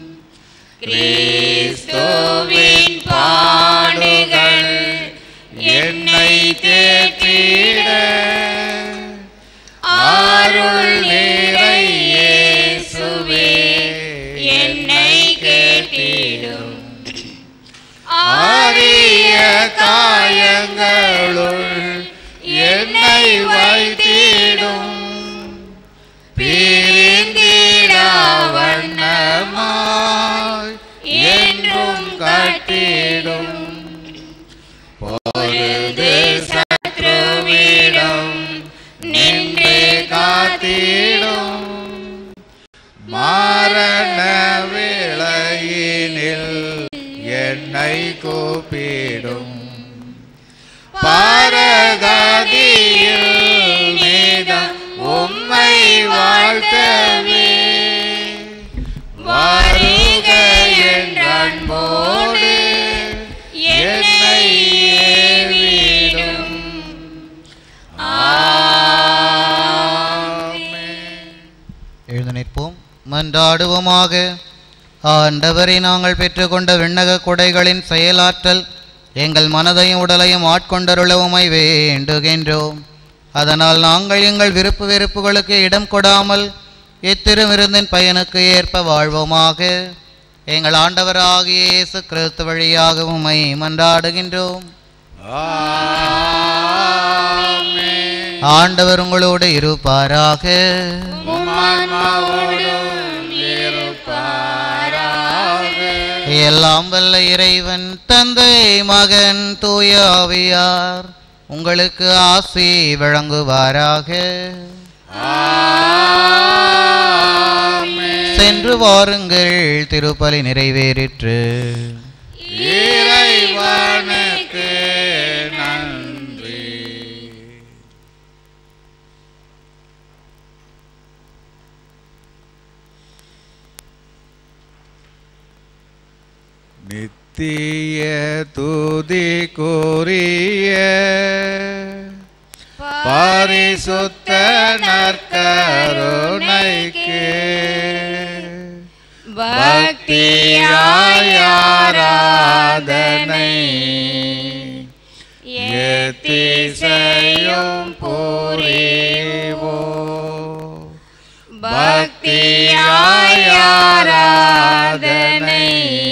கிறிஸ்துவின் பாடுகள் என்னை தேற்றிட அருள் நிறை இயேசுவே என்னை கேட்டிடும் ஆரிய காயங்களுள் என்னை வைத்திடும் பிரிந்திடா வண்ணமாய் என்றும் கட்டிடும் பொழுது சத்ருவிடம் நின்று காத்திடும் மாரண வேளையினில் என்னை கூப்பிடும் பாரகாதியில் மீதம் உம்மை வாழ்த்தவே வருக என்ற அன்போடு என்னை ஏவிடும் ஆமென் எழுந்து நிற்போம் மன்றாடுவோமாக ஆண்டவரை நாங்கள் பெற்றுக்கொண்ட விண்ணக கொடைகளின் செயலாற்றல் எங்கள் மனதையும் உடலையும் ஆட்கொண்டருளவுமை வேண்டுகின்றோம் அதனால் நாங்கள் எங்கள் விருப்பு வெறுப்புகளுக்கு இடம் கொடாமல் இத்திருவிருந்தின் பயனுக்கு ஏற்ப வாழ்வோமாக எங்கள் ஆண்டவராகிய இயேசு கிறிஸ்து வழியாக உம்மை மன்றாடுகின்றோம் ஆமென் ஆண்டவர் உங்களோடு இருப்பாராக உம்மான்மாவோடும் இருப்பாராக. எல்லாம் வல்ல இறைவன் தந்தை மகன் தூய ஆவியார் உங்களுக்கு ஆசி வழங்குவாராக ஆமென். சென்று வாருங்கள் திருப்பலி நிறைவேறிற்று இறைவனுக்கு நன்றி நித்திய துதிக்குரிய பரிசுத்த நற்கருணைக்கு பக்தியாய் ஆராதனை எத்திசையும் புரிவோ பக்தியாய் ஆராதனை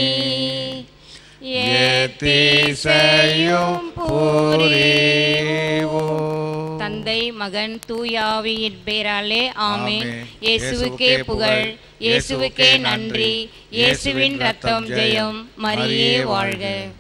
எத்திசையும் புரிவோ தந்தை மகன் தூயாவியின் பேராலே ஆமென் ஆமென். இயேசுவுக்கே புகழ் இயேசுவுக்கே நன்றி இயேசுவின் ரத்தம் ஜெயம் மரியே வாழ்க